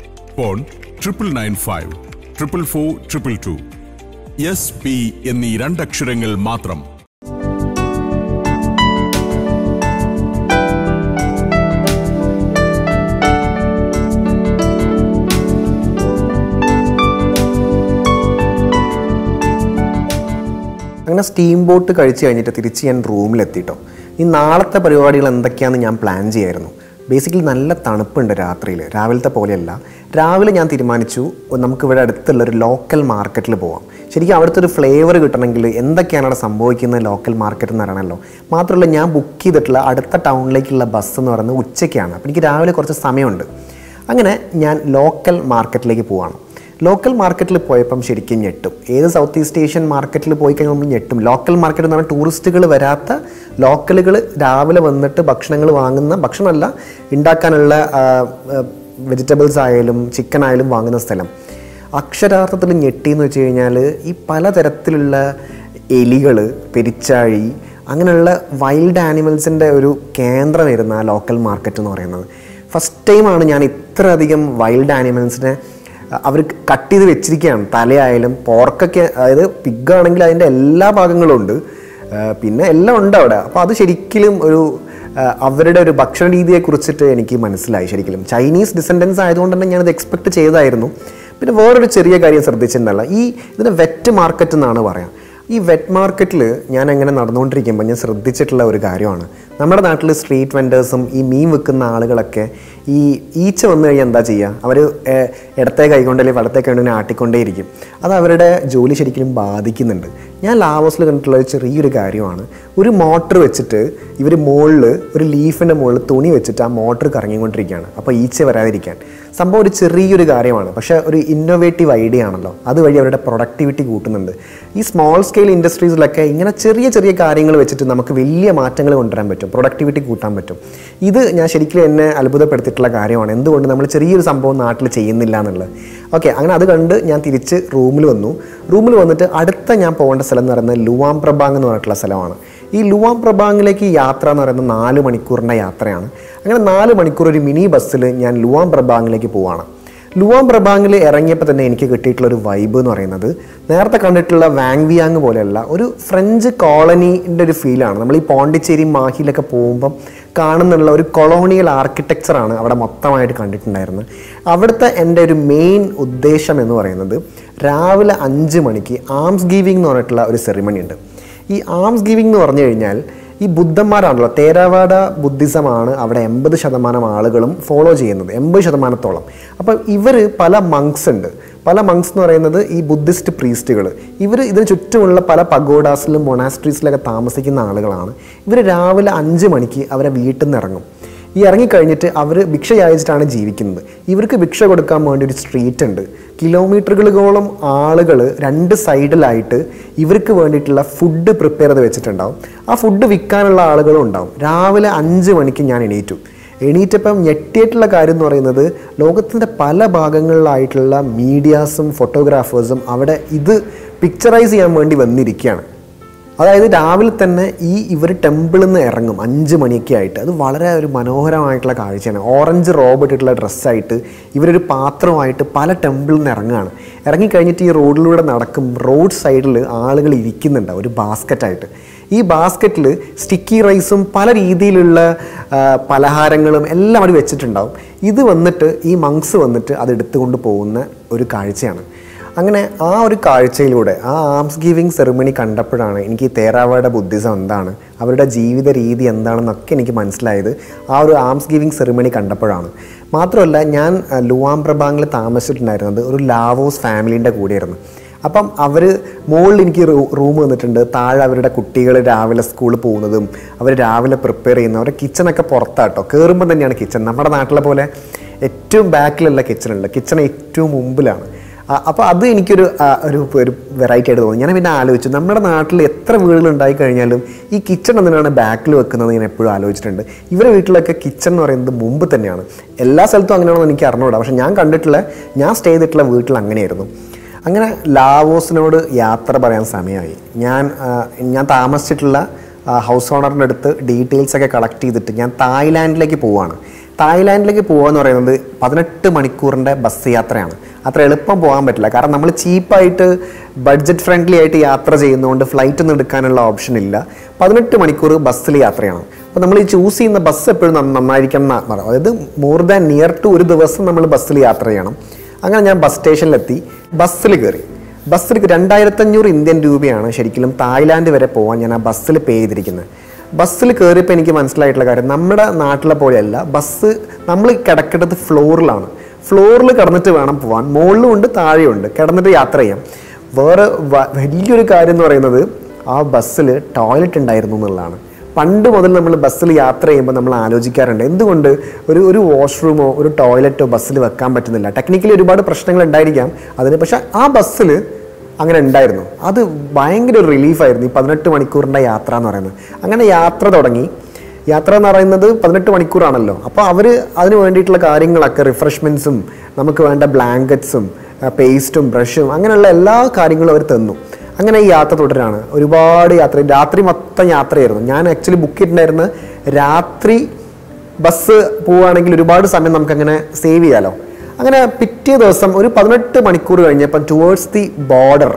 phone triple nine five triple four triple two S P എന്നീ രണ്ടക്ഷരങ്ങൾ മാത്രം അങ്ങനെ സ്റ്റീം ബോട്ട് കഴിച്ച് കഴിഞ്ഞിട്ട് തിരിച്ച് ഞാൻ റൂമിലെത്തിട്ടോ ഈ നാളത്തെ പരിപാടികൾ എന്തൊക്കെയാണെന്ന് ഞാൻ പ്ലാൻ ചെയ്യായിരുന്നു ബേസിക്കലി നല്ല തണുപ്പുണ്ട് രാത്രിയിൽ രാവിലത്തെ പോലെയല്ല രാവിലെ ഞാൻ തീരുമാനിച്ചു നമുക്കിവിടെ അടുത്തുള്ള ഒരു ലോക്കൽ മാർക്കറ്റിൽ പോവാം ശരിക്കും അവിടുത്തെ ഒരു ഫ്ലേവർ കിട്ടണമെങ്കിൽ എന്തൊക്കെയാണ് അവിടെ സംഭവിക്കുന്നത് ലോക്കൽ മാർക്കറ്റ് എന്ന് പറയണമല്ലോ മാത്രമല്ല ഞാൻ ബുക്ക് ചെയ്തിട്ടുള്ള അടുത്ത ടൗണിലേക്കുള്ള ബസ് എന്ന് പറയുന്നത് ഉച്ചയ്ക്കാണ് അപ്പോൾ എനിക്ക് രാവിലെ കുറച്ച് സമയമുണ്ട് അങ്ങനെ ഞാൻ ലോക്കൽ മാർക്കറ്റിലേക്ക് പോവാണ് ലോക്കൽ മാർക്കറ്റിൽ പോയപ്പം ശരിക്കും ഞെട്ടും ഏത് സൗത്ത് ഈസ്റ്റ് ഏഷ്യൻ മാർക്കറ്റിൽ പോയി കഴിഞ്ഞാൽ നമ്മൾ ഞെട്ടും ലോക്കൽ മാർക്കറ്റ് എന്ന് പറഞ്ഞാൽ ടൂറിസ്റ്റുകൾ വരാത്ത ലോക്കലുകൾ രാവിലെ വന്നിട്ട് ഭക്ഷണങ്ങൾ വാങ്ങുന്ന ഭക്ഷണമല്ല ഉണ്ടാക്കാനുള്ള വെജിറ്റബിൾസ് ആയാലും ചിക്കൻ ആയാലും വാങ്ങുന്ന സ്ഥലം അക്ഷരാർത്ഥത്തിൽ ഞെട്ടി എന്ന് വെച്ച് കഴിഞ്ഞാൽ ഈ പലതരത്തിലുള്ള എലികൾ പെരിച്ചാഴി അങ്ങനെയുള്ള വൈൽഡ് ആനിമൽസിൻ്റെ ഒരു കേന്ദ്രമായിരുന്നു ആ ലോക്കൽ മാർക്കറ്റ് എന്ന് പറയുന്നത് ഫസ്റ്റ് ടൈമാണ് ഞാൻ ഇത്രയധികം വൈൽഡ് ആനിമൽസിനെ അവർ കട്ട് ചെയ്ത് വെച്ചിരിക്കുകയാണ് തലയായാലും പോർക്കൊക്കെ അതായത് പിഗ് ആണെങ്കിൽ അതിൻ്റെ എല്ലാ ഭാഗങ്ങളും ഉണ്ട് ആ, പിന്നെ എല്ലാം ഉണ്ട് അവിടെ അപ്പോൾ അത് ശരിക്കും ഒരു ആ, അവരുടെ ഒരു ഭക്ഷണ രീതിയെ കുറിച്ചിട്ട് എനിക്ക് മനസ്സിലായി ശരിക്കും ചൈനീസ് ഡിസെൻഡൻസ് ആയതുകൊണ്ട് തന്നെ ഞാനത് എക്സ്പെക്ട് ചെയ്തായിരുന്നു പിന്നെ വേറൊരു ചെറിയ കാര്യം ശ്രദ്ധിച്ചിട്ടുണ്ടല്ല ഈ ഇതിന് വെറ്റ് മാർക്കറ്റ് എന്നാണ് പറയാം ഈ വെറ്റ് മാർക്കറ്റിൽ ഞാൻ അങ്ങനെ നടന്നുകൊണ്ടിരിക്കുമ്പോൾ ഞാൻ ശ്രദ്ധിച്ചിട്ടുള്ള ഒരു കാര്യമാണ് നമ്മുടെ നാട്ടിൽ സ്ട്രീറ്റ് വെൻഡേഴ്സും ഈ മീൻ വിൽക്കുന്ന ആളുകളൊക്കെ ഈ ഈച്ച വന്നു കഴിഞ്ഞാൽ എന്താ ചെയ്യുക അവർ ഇടത്തെ കൈകൊണ്ട് അല്ലെങ്കിൽ വലത്തെ കൈകൊണ്ട് ആട്ടിക്കൊണ്ടേയിരിക്കും അത് അവരുടെ ജോലി ശരിക്കും ബാധിക്കുന്നുണ്ട് ഞാൻ ലാവോസിൽ കണ്ടിട്ടുള്ള ഒരു ചെറിയൊരു കാര്യമാണ് ഒരു മോട്ടർ വെച്ചിട്ട് ഇവർ മുകളിൽ ഒരു ലീഫിൻ്റെ മുകളിൽ തുണി വെച്ചിട്ട് ആ മോട്ടർ കറങ്ങിക്കൊണ്ടിരിക്കുകയാണ് അപ്പോൾ ഈച്ച വരാതിരിക്കാൻ സംഭവം ഒരു ചെറിയൊരു കാര്യമാണ് പക്ഷേ ഒരു ഇന്നോവേറ്റീവ് ഐഡിയ ആണല്ലോ അതുവഴി അവരുടെ പ്രൊഡക്ടിവിറ്റി കൂട്ടുന്നുണ്ട് ഈ സ്മോൾ സ്കെയിൽ ഇൻഡസ്ട്രീസിലൊക്കെ ഇങ്ങനെ ചെറിയ ചെറിയ കാര്യങ്ങൾ വെച്ചിട്ട് നമുക്ക് വലിയ മാറ്റങ്ങൾ കൊണ്ടുവരാൻ പറ്റും പ്രൊഡക്ടിവിറ്റി കൂട്ടാൻ പറ്റും ഇത് ഞാൻ ശരിക്കും എന്നെ അത്ഭുതപ്പെടുത്തിയിട്ടുള്ള കാര്യമാണ് എന്തുകൊണ്ട് നമ്മൾ ചെറിയൊരു സംഭവം നാട്ടിൽ ചെയ്യുന്നില്ല എന്നുള്ളത് ഓക്കെ അങ്ങനെ അത് കണ്ട് ഞാൻ തിരിച്ച് റൂമിൽ വന്നു റൂമിൽ വന്നിട്ട് അടുത്ത ഞാൻ പോകേണ്ട സ്ഥലം എന്ന് പറയുന്നത് ലുവാം പ്രഭാങ് എന്ന് പറഞ്ഞിട്ടുള്ള സ്ഥലമാണ് ഈ ലുവാം പ്രഭാങ്ങിലേക്ക് യാത്ര എന്ന് പറയുന്നത് നാല് മണിക്കൂറിൻ്റെ യാത്രയാണ് അങ്ങനെ നാല് മണിക്കൂർ ഒരു മിനി ബസ്സിൽ ഞാൻ ലുവാം പ്രഭാങ്ങിലേക്ക് പോവാണ് ലുവാം പ്രഭാങ്ങിൽ ഇറങ്ങിയപ്പോൾ തന്നെ എനിക്ക് കിട്ടിയിട്ടുള്ള ഒരു വൈബ് എന്ന് പറയുന്നത് നേരത്തെ കണ്ടിട്ടുള്ള വാങ് വിയാങ് പോലെയല്ല ഒരു ഫ്രഞ്ച് കോളനീൻ്റെ ഒരു ഫീലാണ് നമ്മൾ ഈ പോണ്ടിച്ചേരി മാഹിയിലൊക്കെ പോകുമ്പം കാണുന്നുള്ള ഒരു കൊളോണിയൽ ആർക്കിടെക്ചറാണ് അവിടെ മൊത്തമായിട്ട് കണ്ടിട്ടുണ്ടായിരുന്നത് അവിടുത്തെ എൻ്റെ ഒരു മെയിൻ ഉദ്ദേശം എന്ന് പറയുന്നത് രാവിലെ അഞ്ച് മണിക്ക് ആംസ് ഗീവിംഗ് എന്ന് പറഞ്ഞിട്ടുള്ള ഒരു സെറിമണി ഉണ്ട് ഈ ആംസ് ഗിവിംഗ് എന്ന് പറഞ്ഞു കഴിഞ്ഞാൽ ഈ ബുദ്ധന്മാരാണല്ലോ തേരാവാഡ ബുദ്ധിസമാണ് അവിടെ എൺപത് ശതമാനം ആളുകളും ഫോളോ ചെയ്യുന്നത് എൺപത് ശതമാനത്തോളം അപ്പോൾ ഇവർ പല മങ്സ് ഉണ്ട് പല മങ്സ് എന്ന് പറയുന്നത് ഈ ബുദ്ധിസ്റ്റ് പ്രീസ്റ്റുകൾ ഇവർ ഇതിന് ചുറ്റുമുള്ള പല പഗോഡാസിലും മൊണാസ്ട്രീസിലൊക്കെ താമസിക്കുന്ന ആളുകളാണ് ഇവർ രാവിലെ അഞ്ച് മണിക്ക് അവരെ വീട്ടിൽ നിന്ന് ഇറങ്ങും ഈ ഇറങ്ങിക്കഴിഞ്ഞിട്ട് അവർ ഭിക്ഷ യാചിച്ചിട്ടാണ് ജീവിക്കുന്നത് ഇവർക്ക് ഭിക്ഷ കൊടുക്കാൻ വേണ്ടി ഒരു സ്ട്രീറ്റ് ഉണ്ട് കിലോമീറ്ററുകളോളം ആളുകൾ രണ്ട് സൈഡിലായിട്ട് ഇവർക്ക് വേണ്ടിയിട്ടുള്ള ഫുഡ് പ്രിപ്പയർ ചെയ്ത് വെച്ചിട്ടുണ്ടാവും ആ ഫുഡ് വിൽക്കാനുള്ള ആളുകളും ഉണ്ടാവും രാവിലെ അഞ്ച് മണിക്ക് ഞാൻ എണീറ്റു എണീറ്റപ്പം ഞെട്ടിയിട്ടുള്ള കാര്യം എന്ന് പറയുന്നത് ലോകത്തിൻ്റെ പല ഭാഗങ്ങളിലായിട്ടുള്ള മീഡിയാസും ഫോട്ടോഗ്രാഫേഴ്സും അവിടെ ഇത് പിക്ചറൈസ് ചെയ്യാൻ വേണ്ടി വന്നിരിക്കുകയാണ് അതായത് രാവിലെ തന്നെ ഈ ഇവർ ടെമ്പിളിൽ നിന്ന് ഇറങ്ങും അഞ്ച് മണിയൊക്കെ ആയിട്ട് അത് വളരെ ഒരു മനോഹരമായിട്ടുള്ള കാഴ്ചയാണ് ഓറഞ്ച് റോബ് ഇട്ടിട്ടുള്ള ഡ്രസ്സായിട്ട് ഇവരൊരു പാത്രമായിട്ട് പല ടെമ്പിളിൽ നിന്ന് ഇറങ്ങുകയാണ് ഇറങ്ങിക്കഴിഞ്ഞിട്ട് ഈ റോഡിലൂടെ നടക്കും റോഡ് സൈഡിൽ ആളുകൾ ഇരിക്കുന്നുണ്ട് ഒരു ബാസ്ക്കറ്റായിട്ട് ഈ ബാസ്ക്കറ്റിൽ സ്റ്റിക്കി റൈസും പല രീതിയിലുള്ള ആ, പലഹാരങ്ങളും എല്ലാം അവിടെ വെച്ചിട്ടുണ്ടാവും ഇത് വന്നിട്ട് ഈ മങ്സ് വന്നിട്ട് അത് എടുത്തുകൊണ്ട് പോകുന്ന ഒരു കാഴ്ചയാണ് അങ്ങനെ ആ ഒരു കാഴ്ചയിലൂടെ ആ ആംസ് ഗിവിങ് സെറിമണി കണ്ടപ്പോഴാണ് എനിക്ക് ഈ തേരാവയുടെ ബുദ്ധിസം എന്താണ് അവരുടെ ജീവിത രീതി എന്താണെന്നൊക്കെ എനിക്ക് മനസ്സിലായത് ആ ഒരു ആംസ് ഗിവിങ് സെറിമണി കണ്ടപ്പോഴാണ് മാത്രമല്ല ഞാൻ അഹ്, ലുവാം പ്രഭാങ്ങിൽ താമസിച്ചിട്ടുണ്ടായിരുന്നത് ഒരു ലാവോസ് ഫാമിലീൻ്റെ കൂടെയായിരുന്നു അപ്പം അവർ മുകളിൽ എനിക്ക് റൂം വന്നിട്ടുണ്ട് താഴെ അവരുടെ കുട്ടികൾ രാവിലെ സ്കൂളിൽ പോകുന്നതും അവർ രാവിലെ പ്രിപ്പയർ ചെയ്യുന്ന അവരുടെ കിച്ചണൊക്കെ പുറത്താട്ടോ കയറുമ്പോൾ തന്നെയാണ് കിച്ചൺ നമ്മുടെ നാട്ടിലെ പോലെ ഏറ്റവും ബാക്കിലുള്ള കിച്ചണുണ്ട് കിച്ചൺ ഏറ്റവും മുമ്പിലാണ് അപ്പോൾ അത് എനിക്കൊരു ആ, ഒരു ഒരു വെറൈറ്റി ആയിട്ട് തോന്നി ഞാൻ പിന്നെ ആലോചിച്ചു നമ്മുടെ നാട്ടിൽ എത്ര വീടുകൾ ഉണ്ടായി കഴിഞ്ഞാലും ഈ കിച്ചൺ എന്തിനാണ് ബാക്കിൽ വെക്കുന്നത് ഞാൻ എപ്പോഴും ആലോചിച്ചിട്ടുണ്ട് ഇവരുടെ വീട്ടിലൊക്കെ കിച്ചൺ എന്ന് പറയുന്നത് മുമ്പ് തന്നെയാണ് എല്ലാ സ്ഥലത്തും അങ്ങനെയാണെന്ന് എനിക്ക് അറിഞ്ഞൂടാ പക്ഷെ ഞാൻ കണ്ടിട്ടുള്ള ഞാൻ സ്റ്റേ ചെയ്തിട്ടുള്ള വീട്ടിൽ അങ്ങനെയായിരുന്നു അങ്ങനെ ലാവോസിനോട് യാത്ര പറയാൻ സമയമായി ഞാൻ ആ, ഞാൻ താമസിച്ചിട്ടുള്ള ആ, ഹൗസ് ഓണറിൻ്റെ അടുത്ത് ഡീറ്റെയിൽസ് ഒക്കെ കളക്ട് ചെയ്തിട്ട് ഞാൻ തായ്ലാൻഡിലേക്ക് പോവാണ് തായ്ലാൻഡിലേക്ക് പോകുക എന്ന് പറയുന്നത് പതിനെട്ട് മണിക്കൂറിൻ്റെ ബസ് യാത്രയാണ് അത്ര എളുപ്പം പോകാൻ പറ്റില്ല കാരണം നമ്മൾ ചീപ്പായിട്ട് ബഡ്ജറ്റ് ഫ്രണ്ട്ലി ആയിട്ട് യാത്ര ചെയ്യുന്നതുകൊണ്ട് ഫ്ലൈറ്റ് ഒന്നും എടുക്കാനുള്ള ഓപ്ഷൻ ഇല്ല പതിനെട്ട് മണിക്കൂർ ബസ്സിൽ യാത്രയാണ് അപ്പോൾ നമ്മൾ ഈ ചൂസ് ചെയ്യുന്ന ബസ് എപ്പോഴും നന്ന- നന്നായിരിക്കണം എന്ന് പറയും അതായത് മോർ ദാൻ നിയർ ടു ഒരു ദിവസം നമ്മൾ ബസ്സിൽ യാത്ര ചെയ്യണം അങ്ങനെ ഞാൻ ബസ് സ്റ്റേഷനിലെത്തി ബസ്സിൽ കയറി ബസ്സിൽ രണ്ടായിരത്തഞ്ഞൂറ് ഇന്ത്യൻ രൂപയാണ് ശരിക്കും തായ്ലാൻഡ് വരെ പോകാൻ ഞാൻ ആ ബസ്സിൽ പേ ചെയ്തിരിക്കുന്നത് ബസ്സിൽ കയറിയപ്പോൾ എനിക്ക് മനസ്സിലായിട്ടുള്ള കാര്യം നമ്മുടെ നാട്ടിലെ പോലെയല്ല ബസ് നമ്മൾ കിടക്കേണ്ടത് ഫ്ലോറിലാണ് ഫ്ലോറിൽ കിടന്നിട്ട് വേണം പോകാൻ മുകളിലും ഉണ്ട് താഴെയുണ്ട് കിടന്നിട്ട് യാത്ര ചെയ്യാം വേറെ വ- വലിയൊരു കാര്യം എന്ന് പറയുന്നത് ആ ബസ്സിൽ ടോയ്ലറ്റ് ഉണ്ടായിരുന്നു എന്നുള്ളതാണ് പണ്ട് മുതൽ നമ്മൾ ബസ്സിൽ യാത്ര ചെയ്യുമ്പോൾ നമ്മൾ ആലോചിക്കാറുണ്ട് എന്തുകൊണ്ട് ഒരു ഒരു വാഷ്റൂമോ ഒരു ടോയ്ലറ്റോ ബസ്സിൽ വെക്കാൻ പറ്റുന്നില്ല ടെക്നിക്കലി ഒരുപാട് പ്രശ്നങ്ങൾ ഉണ്ടായിരിക്കാം അതിന് പക്ഷെ ആ ബസ്സിൽ അങ്ങനെ ഉണ്ടായിരുന്നു അത് ഭയങ്കര ഒരു റിലീഫായിരുന്നു ഈ പതിനെട്ട് മണിക്കൂറിൻ്റെ യാത്ര എന്ന് പറയുന്നത് അങ്ങനെ യാത്ര തുടങ്ങി യാത്ര എന്ന് പറയുന്നത് പതിനെട്ട് മണിക്കൂറാണല്ലോ അപ്പോൾ അവർ അതിന് വേണ്ടിയിട്ടുള്ള കാര്യങ്ങളൊക്കെ റിഫ്രഷ്മെൻറ്റ്സും നമുക്ക് വേണ്ട ബ്ലാങ്കറ്റ്സും പേസ്റ്റും ബ്രഷും അങ്ങനെയുള്ള എല്ലാ കാര്യങ്ങളും അവർ തന്നു അങ്ങനെ ഈ യാത്ര തുടരാണ് ഒരുപാട് യാത്ര രാത്രി മൊത്തം യാത്രയായിരുന്നു ഞാൻ ആക്ച്വലി ബുക്ക് ചെയ്തിട്ടുണ്ടായിരുന്ന രാത്രി ബസ് പോവുകയാണെങ്കിൽ ഒരുപാട് സമയം നമുക്കങ്ങനെ സേവ് ചെയ്യാലോ അങ്ങനെ പിറ്റേ ദിവസം ഒരു പതിനെട്ട് മണിക്കൂർ കഴിഞ്ഞപ്പം towards the border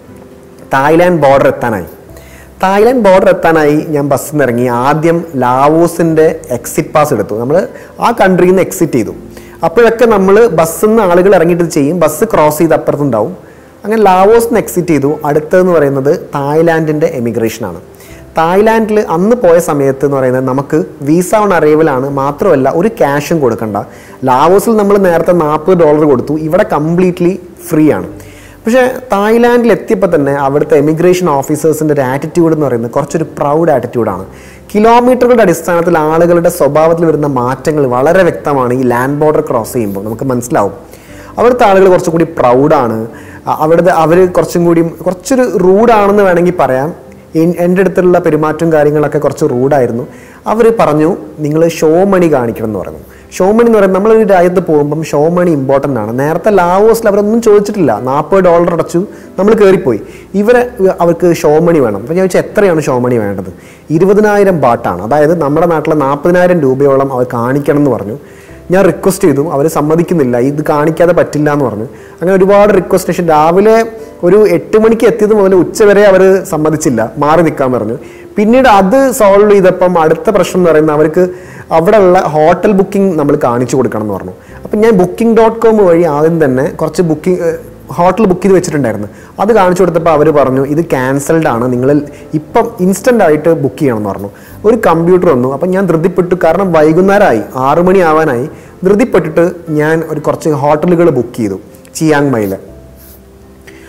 Thailand border എത്താനായി തായ്ലാൻഡ് ബോർഡർ എത്താനായി ഞാൻ ബസ്സിൽ നിന്ന് ഇറങ്ങി ആദ്യം ലാവോസിൻ്റെ എക്സിറ്റ് പാസ് എടുത്തു നമ്മൾ ആ കൺട്രിയിൽ നിന്ന് എക്സിറ്റ് ചെയ്തു അപ്പോഴൊക്കെ നമ്മൾ ബസ്സിൽ നിന്ന് ആളുകൾ ഇറങ്ങിയിട്ട് ഇത് ചെയ്യും ബസ് ക്രോസ് ചെയ്ത് അപ്പുറത്തുണ്ടാവും അങ്ങനെ ലാവോസ് നിന്ന് എക്സിറ്റ് ചെയ്തു അടുത്തതെന്ന് പറയുന്നത് തായ്ലാൻഡിൻ്റെ എമിഗ്രേഷനാണ് തായ്ലാൻഡിൽ അന്ന് പോയ സമയത്ത് എന്ന് പറയുന്നത് നമുക്ക് വിസ ഓൺ അറൈവലാണ് മാത്രമല്ല ഒരു ക്യാഷും കൊടുക്കണ്ട ലാവോസിൽ നമ്മൾ നേരത്തെ നാൽപ്പത് ഡോളർ കൊടുത്തു ഇവിടെ കംപ്ലീറ്റ്ലി ഫ്രീ ആണ് പക്ഷേ തായ്ലാൻഡിൽ എത്തിയപ്പോൾ തന്നെ അവിടുത്തെ എമിഗ്രേഷൻ ഓഫീസേഴ്സിൻ്റെ ഒരു ആറ്റിറ്റ്യൂഡ് എന്ന് പറയുന്നത് കുറച്ചൊരു പ്രൗഡ് ആറ്റിറ്റ്യൂഡാണ് കിലോമീറ്ററുകളുടെ അടിസ്ഥാനത്തിൽ ആളുകളുടെ സ്വഭാവത്തിൽ വരുന്ന മാറ്റങ്ങൾ വളരെ വ്യക്തമാണ് ഈ ലാൻഡ് ബോർഡർ ക്രോസ് ചെയ്യുമ്പോൾ നമുക്ക് മനസ്സിലാവും അവിടുത്തെ ആളുകൾ കുറച്ചും കൂടി പ്രൗഡാണ് അവിടുത്തെ അവർ കുറച്ചും കൂടി കുറച്ചൊരു റൂഡാണെന്ന് വേണമെങ്കിൽ പറയാം എൻ- എൻ്റെ അടുത്തുള്ള പെരുമാറ്റവും കാര്യങ്ങളൊക്കെ കുറച്ച് റൂഡായിരുന്നു അവർ പറഞ്ഞു നിങ്ങൾ ഷോ മണി കാണിക്കണം എന്ന് പറഞ്ഞു ഷോ മണി എന്ന് പറയുമ്പോൾ നമ്മളൊരു രാജ്യത്ത് പോകുമ്പം ഷോ മണി ഇമ്പോർട്ടൻ്റ് ആണ് നേരത്തെ ലാവോസിൽ അവരൊന്നും ചോദിച്ചിട്ടില്ല നാൽപ്പത് ഡോളർ അടച്ചു നമ്മൾ കയറിപ്പോയി ഇവരെ അവർക്ക് ഷോ മണി വേണം അപ്പോൾ ഞാൻ ചോദിച്ചാൽ എത്രയാണ് ഷോ മണി വേണ്ടത് ഇരുപതിനായിരം ബാട്ടാണ് അതായത് നമ്മുടെ നാട്ടിലെ നാൽപ്പതിനായിരം രൂപയോളം അവർ കാണിക്കണം എന്ന് പറഞ്ഞു ഞാൻ റിക്വസ്റ്റ് ചെയ്തു അവർ സമ്മതിക്കുന്നില്ല ഇത് കാണിക്കാതെ പറ്റില്ല എന്ന് പറഞ്ഞു അങ്ങനെ ഒരുപാട് റിക്വസ്റ്റ് ശേഷം രാവിലെ ഒരു എട്ട് മണിക്ക് എത്തിയത് മുതൽ ഉച്ചവരെ അവർ സമ്മതിച്ചില്ല മാറി നിൽക്കാൻ പറഞ്ഞു പിന്നീട് അത് സോൾവ് ചെയ്തപ്പം അടുത്ത പ്രശ്നം എന്ന് പറയുന്നത് അവർക്ക് അവിടെയുള്ള ഹോട്ടൽ ബുക്കിംഗ് നമ്മൾ കാണിച്ചു കൊടുക്കണം എന്ന് പറഞ്ഞു അപ്പം ഞാൻ ബുക്കിംഗ് ഡോട്ട് കോം വഴി ആദ്യം തന്നെ കുറച്ച് ബുക്കിംഗ് ഹോട്ടൽ ബുക്ക് ചെയ്ത് വെച്ചിട്ടുണ്ടായിരുന്നു അത് കാണിച്ചു കൊടുത്തപ്പോൾ അവർ പറഞ്ഞു ഇത് ക്യാൻസൽഡ് ആണ് നിങ്ങൾ ഇപ്പം ഇൻസ്റ്റൻ്റ് ആയിട്ട് ബുക്ക് ചെയ്യണം എന്ന് പറഞ്ഞു ഒരു കമ്പ്യൂട്ടർ വന്നു അപ്പം ഞാൻ ധൃതിപ്പെട്ടു കാരണം വൈകുന്നേരമായി ആറു മണി ആവാനായി ധൃതിപ്പെട്ടിട്ട് ഞാൻ ഒരു കുറച്ച് ഹോട്ടലുകൾ ബുക്ക് ചെയ്തു ചിയാങ് മൈയിൽ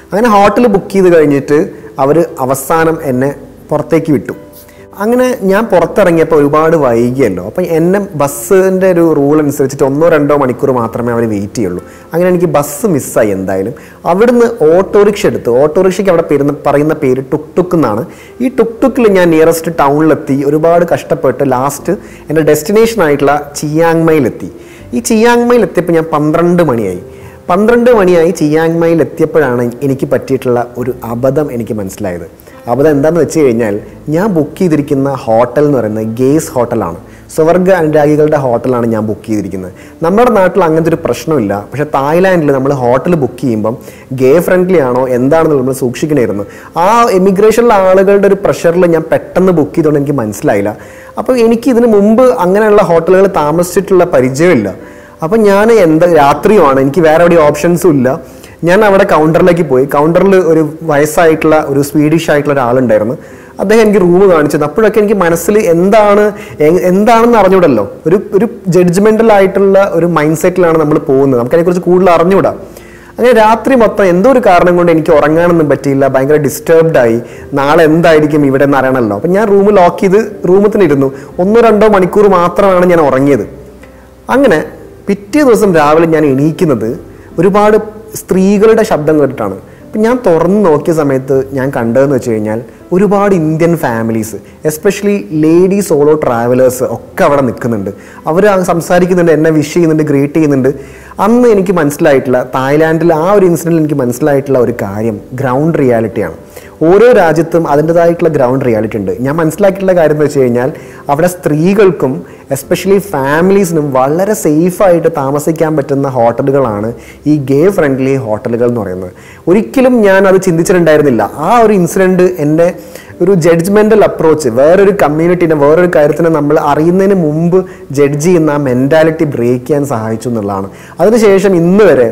അങ്ങനെ ഹോട്ടൽ ബുക്ക് ചെയ്ത് കഴിഞ്ഞിട്ട് അവർ അവസാനം എന്നെ പുറത്തേക്ക് വിട്ടു അങ്ങനെ ഞാൻ പുറത്തിറങ്ങിയപ്പോൾ ഒരുപാട് വൈകിയല്ലോ അപ്പം എന്നെ ബസ്സിൻ്റെ ഒരു റൂൾ അനുസരിച്ചിട്ട് ഒന്നോ രണ്ടോ മണിക്കൂർ മാത്രമേ അവർ വെയിറ്റ് ചെയ്യുള്ളൂ അങ്ങനെ എനിക്ക് ബസ് മിസ്സായി എന്തായാലും അവിടുന്ന് ഓട്ടോറിക്ഷ എടുത്ത് ഓട്ടോറിക്ഷയ്ക്ക് അവിടെ പേരുന്ന പറയുന്ന പേര് ടുക് ടുക്ക് എന്നാണ് ഈ ടുക് ടുക്കിൽ ഞാൻ നിയറസ്റ്റ് ടൗണിലെത്തി ഒരുപാട് കഷ്ടപ്പെട്ട് ലാസ്റ്റ് എൻ്റെ ഡെസ്റ്റിനേഷൻ ആയിട്ടുള്ള ചിയാങ്മയിലെത്തി ഈ ചിയാങ്മയിൽ എത്തിയപ്പോൾ ഞാൻ പന്ത്രണ്ട് മണിയായി പന്ത്രണ്ട് മണിയായി ചിയാങ്മയിൽ എത്തിയപ്പോഴാണ് എനിക്ക് പറ്റിയിട്ടുള്ള ഒരു അബദ്ധം എനിക്ക് മനസ്സിലായത് അബദ്ധം എന്താണെന്ന് വെച്ച് കഴിഞ്ഞാൽ ഞാൻ ബുക്ക് ചെയ്തിരിക്കുന്ന ഹോട്ടൽ എന്ന് പറയുന്നത് ഗേസ് ഹോട്ടലാണ് സ്വർഗ അനുരാഗികളുടെ ഹോട്ടലാണ് ഞാൻ ബുക്ക് ചെയ്തിരിക്കുന്നത് നമ്മുടെ നാട്ടിൽ അങ്ങനത്തെ ഒരു പ്രശ്നമില്ല പക്ഷേ തായ്ലാൻഡിൽ നമ്മൾ ഹോട്ടൽ ബുക്ക് ചെയ്യുമ്പം ഗേ ഫ്രണ്ട്ലി ആണോ എന്താണെന്ന് നമ്മൾ സൂക്ഷിക്കണമായിരുന്നു ആ എമിഗ്രേഷനിലെ ആളുകളുടെ ഒരു പ്രഷറിൽ ഞാൻ പെട്ടെന്ന് ബുക്ക് ചെയ്തുകൊണ്ട് എനിക്ക് മനസ്സിലായില്ല അപ്പോൾ എനിക്ക് ഇതിന് മുമ്പ് അങ്ങനെയുള്ള ഹോട്ടലുകൾ താമസിച്ചിട്ടുള്ള പരിചയമില്ല അപ്പം ഞാൻ എന്താ രാത്രിയുമാണ് എനിക്ക് വേറെ എവിടെ ഓപ്ഷൻസും ഇല്ല ഞാൻ അവിടെ കൗണ്ടറിലേക്ക് പോയി കൗണ്ടറിൽ ഒരു വയസ്സായിട്ടുള്ള ഒരു സ്വീഡിഷ് ആയിട്ടുള്ള ഒരാളുണ്ടായിരുന്നു അദ്ദേഹം എനിക്ക് റൂം കാണിച്ചത് അപ്പോഴൊക്കെ എനിക്ക് മനസ്സിൽ എന്താണ് എ- എന്താണെന്ന് അറിഞ്ഞൂടല്ലോ ഒരു ഒരു ജഡ്ജ്മെന്റൽ ആയിട്ടുള്ള ഒരു മൈൻഡ് സെറ്റിലാണ് നമ്മൾ പോകുന്നത് നമുക്ക് അതിനെക്കുറിച്ച് കൂടുതൽ അറിഞ്ഞൂടാ അങ്ങനെ രാത്രി മൊത്തം എന്തോ ഒരു കാരണം കൊണ്ട് എനിക്ക് ഉറങ്ങാനൊന്നും പറ്റിയില്ല ഭയങ്കര ഡിസ്റ്റർബ്ഡ് ആയി നാളെ എന്തായിരിക്കും ഇവിടെ എന്ന് അറിയണമല്ലോ അപ്പം ഞാൻ റൂം ലോക്ക് ചെയ്ത് റൂമിൽ തന്നെ ഇരുന്നു ഒന്നോ രണ്ടോ മണിക്കൂർ മാത്രമാണ് ഞാൻ ഉറങ്ങിയത് അങ്ങനെ പിറ്റേ ദിവസം രാവിലെ ഞാൻ എണീക്കുന്നത് ഒരുപാട് സ്ത്രീകളുടെ ശബ്ദം കേട്ടിട്ടാണ് അപ്പം ഞാൻ തുറന്ന് നോക്കിയ സമയത്ത് ഞാൻ കണ്ടതെന്ന് വെച്ച് കഴിഞ്ഞാൽ ഒരുപാട് Indian families especially lady solo travellers ഒക്കെ അവിടെ നിൽക്കുന്നുണ്ട് അവർ സംസാരിക്കുന്നുണ്ട് എന്നെ വിഷ് ചെയ്യുന്നുണ്ട് ഗ്രേറ്റ് ചെയ്യുന്നുണ്ട് അന്ന് എനിക്ക് മനസ്സിലായിട്ടില്ല തായ്ലാൻഡിൽ ആ ഒരു ഇൻസിഡൻറ്റിൽ എനിക്ക് മനസ്സിലായിട്ടുള്ള ഒരു കാര്യം ഗ്രൗണ്ട് റിയാലിറ്റിയാണ് ഓരോ രാജ്യത്തും അതിൻ്റെതായിട്ടുള്ള ഗ്രൗണ്ട് റിയാലിറ്റി ഉണ്ട് ഞാൻ മനസ്സിലാക്കിയിട്ടുള്ള കാര്യം എന്ന് വെച്ച് കഴിഞ്ഞാൽ അവിടെ സ്ത്രീകൾക്കും എസ്പെഷ്യലി ഫാമിലീസിനും വളരെ സേഫായിട്ട് താമസിക്കാൻ പറ്റുന്ന ഹോട്ടലുകളാണ് ഈ ഗേ ഫ്രണ്ട്ലി ഹോട്ടലുകൾ എന്ന് പറയുന്നത് ഒരിക്കലും ഞാൻ അത് ചിന്തിച്ചിട്ടുണ്ടായിരുന്നില്ല ആ ഒരു ഇൻസിഡൻറ്റ് എൻ്റെ ഒരു ജഡ്ജ്മെൻ്റൽ അപ്രോച്ച് വേറൊരു കമ്മ്യൂണിറ്റിനെ വേറൊരു കാര്യത്തിനെ നമ്മൾ അറിയുന്നതിന് മുമ്പ് ജഡ്ജ് ചെയ്യുന്ന ആ മെൻറ്റാലിറ്റി ബ്രേക്ക് ചെയ്യാൻ സഹായിച്ചു എന്നുള്ളതാണ് അതിനുശേഷം ഇന്ന് വരെ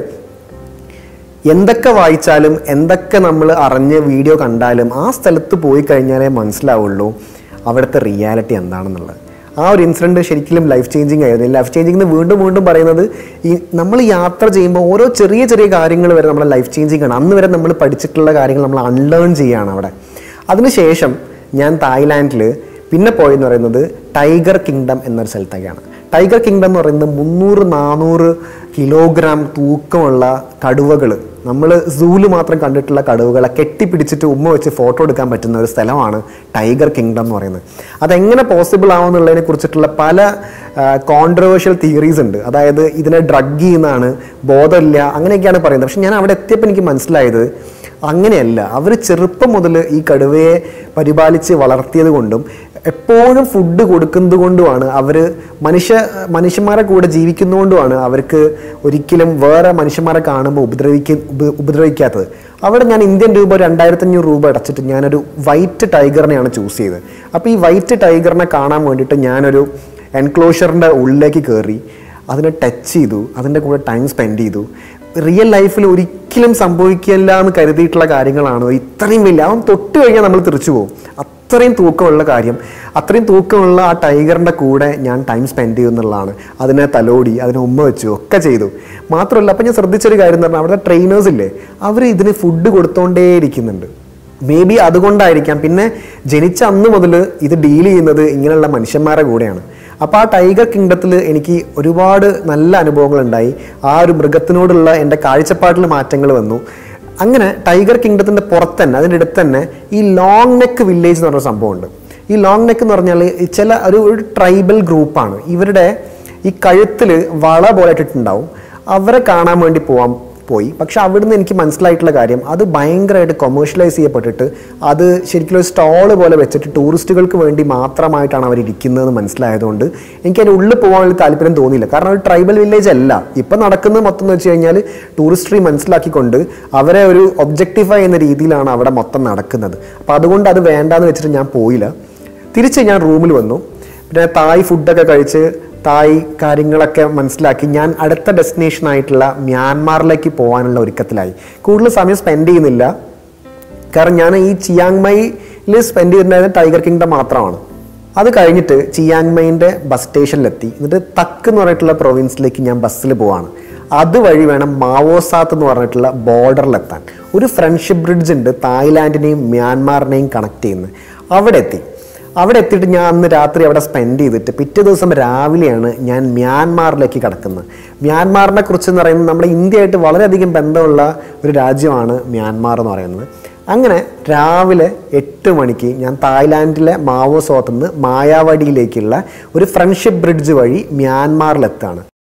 എന്തൊക്കെ വായിച്ചാലും എന്തൊക്കെ നമ്മൾ അറിഞ്ഞ് വീഡിയോ കണ്ടാലും ആ സ്ഥലത്ത് പോയി കഴിഞ്ഞാലേ മനസ്സിലാവുള്ളൂ അവിടുത്തെ റിയാലിറ്റി എന്താണെന്നുള്ളത് ആ ഒരു ഇൻസിഡൻറ്റ് ശരിക്കും ലൈഫ് ചേഞ്ചിങ് ആയിരുന്നു ലൈഫ് ചേഞ്ചിങ് എന്ന് വീണ്ടും വീണ്ടും പറയുന്നത് ഈ നമ്മൾ യാത്ര ചെയ്യുമ്പോൾ ഓരോ ചെറിയ ചെറിയ കാര്യങ്ങൾ വരെ നമ്മളെ ലൈഫ് ചേഞ്ചിങ് ആണ് അന്ന് വരെ നമ്മൾ പഠിച്ചിട്ടുള്ള കാര്യങ്ങൾ നമ്മൾ അൺലേൺ ചെയ്യുകയാണ് അവിടെ അതിനുശേഷം ഞാൻ തായ്ലാൻഡിൽ പിന്നെ പോയെന്ന് പറയുന്നത് ടൈഗർ കിങ്ഡം എന്നൊരു സ്ഥലത്തേക്കാണ് ടൈഗർ കിങ്ഡം എന്ന് പറയുന്നത് മുന്നൂറ് നാനൂറ് കിലോഗ്രാം തൂക്കമുള്ള കടുവകൾ നമ്മൾ സൂല് മാത്രം കണ്ടിട്ടുള്ള കടുവകളെ കെട്ടിപ്പിടിച്ചിട്ട് ഉമ്മ വെച്ച് ഫോട്ടോ എടുക്കാൻ പറ്റുന്ന ഒരു സ്ഥലമാണ് ടൈഗർ കിങ്ഡം എന്ന് പറയുന്നത് അതെങ്ങനെ പോസിബിൾ ആവുമെന്നുള്ളതിനെ കുറിച്ചിട്ടുള്ള പല കോൺട്രവേഴ്ഷ്യൽ തിയറീസ് ഉണ്ട് അതായത് ഇതിനെ ഡ്രഗ് ചെയ്യുന്നതാണ് ബോധമില്ല അങ്ങനെയൊക്കെയാണ് പറയുന്നത് പക്ഷെ ഞാൻ അവിടെ എത്തിയപ്പോൾ എനിക്ക് മനസ്സിലായത് അങ്ങനെയല്ല അവർ ചെറുപ്പം മുതൽ ഈ കടുവയെ പരിപാലിച്ച് വളർത്തിയത് കൊണ്ടും എപ്പോഴും ഫുഡ് കൊടുക്കുന്നത് കൊണ്ടുമാണ് അവർ മനുഷ്യ മനുഷ്യന്മാരെ കൂടെ ജീവിക്കുന്നതുകൊണ്ടുമാണ് അവർക്ക് ഒരിക്കലും വേറെ മനുഷ്യന്മാരെ കാണുമ്പോൾ ഉപദ്രവിക്ക ഉപ- ഉപദ്രവിക്കാത്തത് അവിടെ ഞാൻ ഇന്ത്യൻ രൂപ രണ്ടായിരത്തി അഞ്ഞൂറ് രൂപ അടച്ചിട്ട് ഞാനൊരു വൈറ്റ് ടൈഗറിനെയാണ് ചൂസ് ചെയ്തത് അപ്പോൾ ഈ വൈറ്റ് ടൈഗറിനെ കാണാൻ വേണ്ടിയിട്ട് ഞാനൊരു എൻക്ലോഷറിൻ്റെ ഉള്ളിലേക്ക് കയറി അതിനെ ടച്ച് ചെയ്തു അതിൻ്റെ കൂടെ ടൈം സ്പെൻഡ് ചെയ്തു റിയൽ ലൈഫിൽ ഒരിക്കലും സംഭവിക്കില്ല എന്ന് കരുതിയിട്ടുള്ള കാര്യങ്ങളാണ് ഇത്രയും വലിയ അവൻ തൊട്ട് കഴിഞ്ഞാൽ നമ്മൾ തിരിച്ചു പോകും അത്രയും തൂക്കമുള്ള കാര്യം അത്രയും തൂക്കമുള്ള ആ ടൈഗറിൻ്റെ കൂടെ ഞാൻ ടൈം സ്പെൻഡ് ചെയ്തു എന്നുള്ളതാണ് അതിനെ തലോടി അതിനെ ഉമ്മ വെച്ചു ഒക്കെ ചെയ്തു മാത്രമല്ല അപ്പം ഞാൻ ശ്രദ്ധിച്ചൊരു കാര്യം എന്ന് പറഞ്ഞാൽ അവിടുത്തെ ട്രെയിനേഴ്സ് ഇല്ലേ അവർ ഇതിന് ഫുഡ് കൊടുത്തോണ്ടേ ഇരിക്കുന്നുണ്ട് മേ ബി അതുകൊണ്ടായിരിക്കാം പിന്നെ ജനിച്ച അന്ന് മുതൽ ഇത് ഡീൽ ചെയ്യുന്നത് ഇങ്ങനെയുള്ള മനുഷ്യന്മാരുടെ കൂടെയാണ് അപ്പോൾ ആ ടൈഗർ കിങ്ഡത്തിൽ എനിക്ക് ഒരുപാട് നല്ല അനുഭവങ്ങൾ ഉണ്ടായി ആ ഒരു മൃഗത്തിനോടുള്ള എൻ്റെ കാഴ്ചപ്പാടിൽ മാറ്റങ്ങൾ വന്നു അങ്ങനെ ടൈഗർ കിങ്ഡത്തിൻ്റെ പുറത്ത് തന്നെ അതിൻ്റെ അടുത്ത് തന്നെ ഈ ലോങ് നെക്ക് വില്ലേജ് എന്ന് പറഞ്ഞ സംഭവമുണ്ട് ഈ ലോങ് നെക്ക് എന്ന് പറഞ്ഞാൽ ഈ ചില ഒരു ഒരു ട്രൈബൽ ഗ്രൂപ്പാണ് ഇവരുടെ ഈ കഴുത്തിൽ വള പോലെ ഇട്ടിട്ടുണ്ടാവും അവരെ കാണാൻ വേണ്ടി പോവാൻ പോയി പക്ഷെ അവിടുന്ന് എനിക്ക് മനസ്സിലായിട്ടുള്ള കാര്യം അത് ഭയങ്കരമായിട്ട് കൊമേഴ്ഷ്യലൈസ് ചെയ്യപ്പെട്ടിട്ട് അത് ശരിക്കും ഒരു സ്റ്റോള് പോലെ വെച്ചിട്ട് ടൂറിസ്റ്റുകൾക്ക് വേണ്ടി മാത്രമായിട്ടാണ് അവർ ഇരിക്കുന്നതെന്ന് മനസ്സിലായതുകൊണ്ട് എനിക്ക് അതിൻ്റെ ഉള്ളിൽ പോകാനുള്ള താല്പര്യം തോന്നിയില്ല കാരണം ഒരു ട്രൈബൽ വില്ലേജ് അല്ല ഇപ്പം നടക്കുന്നത് മൊത്തം എന്ന് വെച്ച് കഴിഞ്ഞാൽ ടൂറിസ്റ്ററി മനസ്സിലാക്കിക്കൊണ്ട് അവരെ ഒരു ഒബ്ജക്റ്റിഫൈ എന്ന രീതിയിലാണ് അവിടെ മൊത്തം നടക്കുന്നത് അപ്പോൾ അതുകൊണ്ട് അത് വേണ്ടാന്ന് വെച്ചിട്ട് ഞാൻ പോയില്ല തിരിച്ച് ഞാൻ റൂമിൽ വന്നു പിന്നെ തായ് ഫുഡൊക്കെ കഴിച്ച് തായ് കാര്യങ്ങളൊക്കെ മനസ്സിലാക്കി ഞാൻ അടുത്ത ഡെസ്റ്റിനേഷൻ ആയിട്ടുള്ള മ്യാൻമാറിലേക്ക് പോകാനുള്ള ഒരുക്കത്തിലായി കൂടുതൽ സമയം സ്പെൻഡ് ചെയ്യുന്നില്ല കാരണം ഞാൻ ഈ ചിയാങ്മൈയിൽ സ്പെൻഡ് ചെയ്തിട്ടുണ്ടായിരുന്ന ടൈഗർ കിങ്ഡം മാത്രമാണ് അത് കഴിഞ്ഞിട്ട് ചിയാങ്മൈൻ്റെ ബസ് സ്റ്റേഷനിലെത്തി എന്നിട്ട് തക്ക് എന്ന് പറഞ്ഞിട്ടുള്ള പ്രൊവിൻസിലേക്ക് ഞാൻ ബസ്സിൽ പോവാണ് അതുവഴി വേണം മാവോസാത്ത് എന്ന് പറഞ്ഞിട്ടുള്ള ബോർഡറിലെത്താൻ ഒരു ഫ്രണ്ട്ഷിപ്പ് ബ്രിഡ്ജ് ഉണ്ട് തായ്ലാൻഡിനെയും മ്യാൻമാറിനെയും കണക്ട് ചെയ്യുന്നത് അവിടെ എത്തി അവിടെ എത്തിയിട്ട് ഞാൻ അന്ന് രാത്രി അവിടെ സ്പെൻഡ് ചെയ്തിട്ട് പിറ്റേ ദിവസം രാവിലെയാണ് ഞാൻ മ്യാൻമാറിലേക്ക് കടക്കുന്നത് മ്യാൻമാറിനെ കുറിച്ച് എന്ന് പറയുന്നത് നമ്മുടെ ഇന്ത്യയായിട്ട് വളരെയധികം ബന്ധമുള്ള ഒരു രാജ്യമാണ് മ്യാൻമാർ എന്ന് പറയുന്നത് അങ്ങനെ രാവിലെ എട്ട് മണിക്ക് ഞാൻ തായ്ലാൻഡിലെ മാവോസോത്ത് നിന്ന് മായാവടിയിലേക്കുള്ള ഒരു ഫ്രണ്ട്ഷിപ്പ് ബ്രിഡ്ജ് വഴി മ്യാൻമാറിലെത്താണ്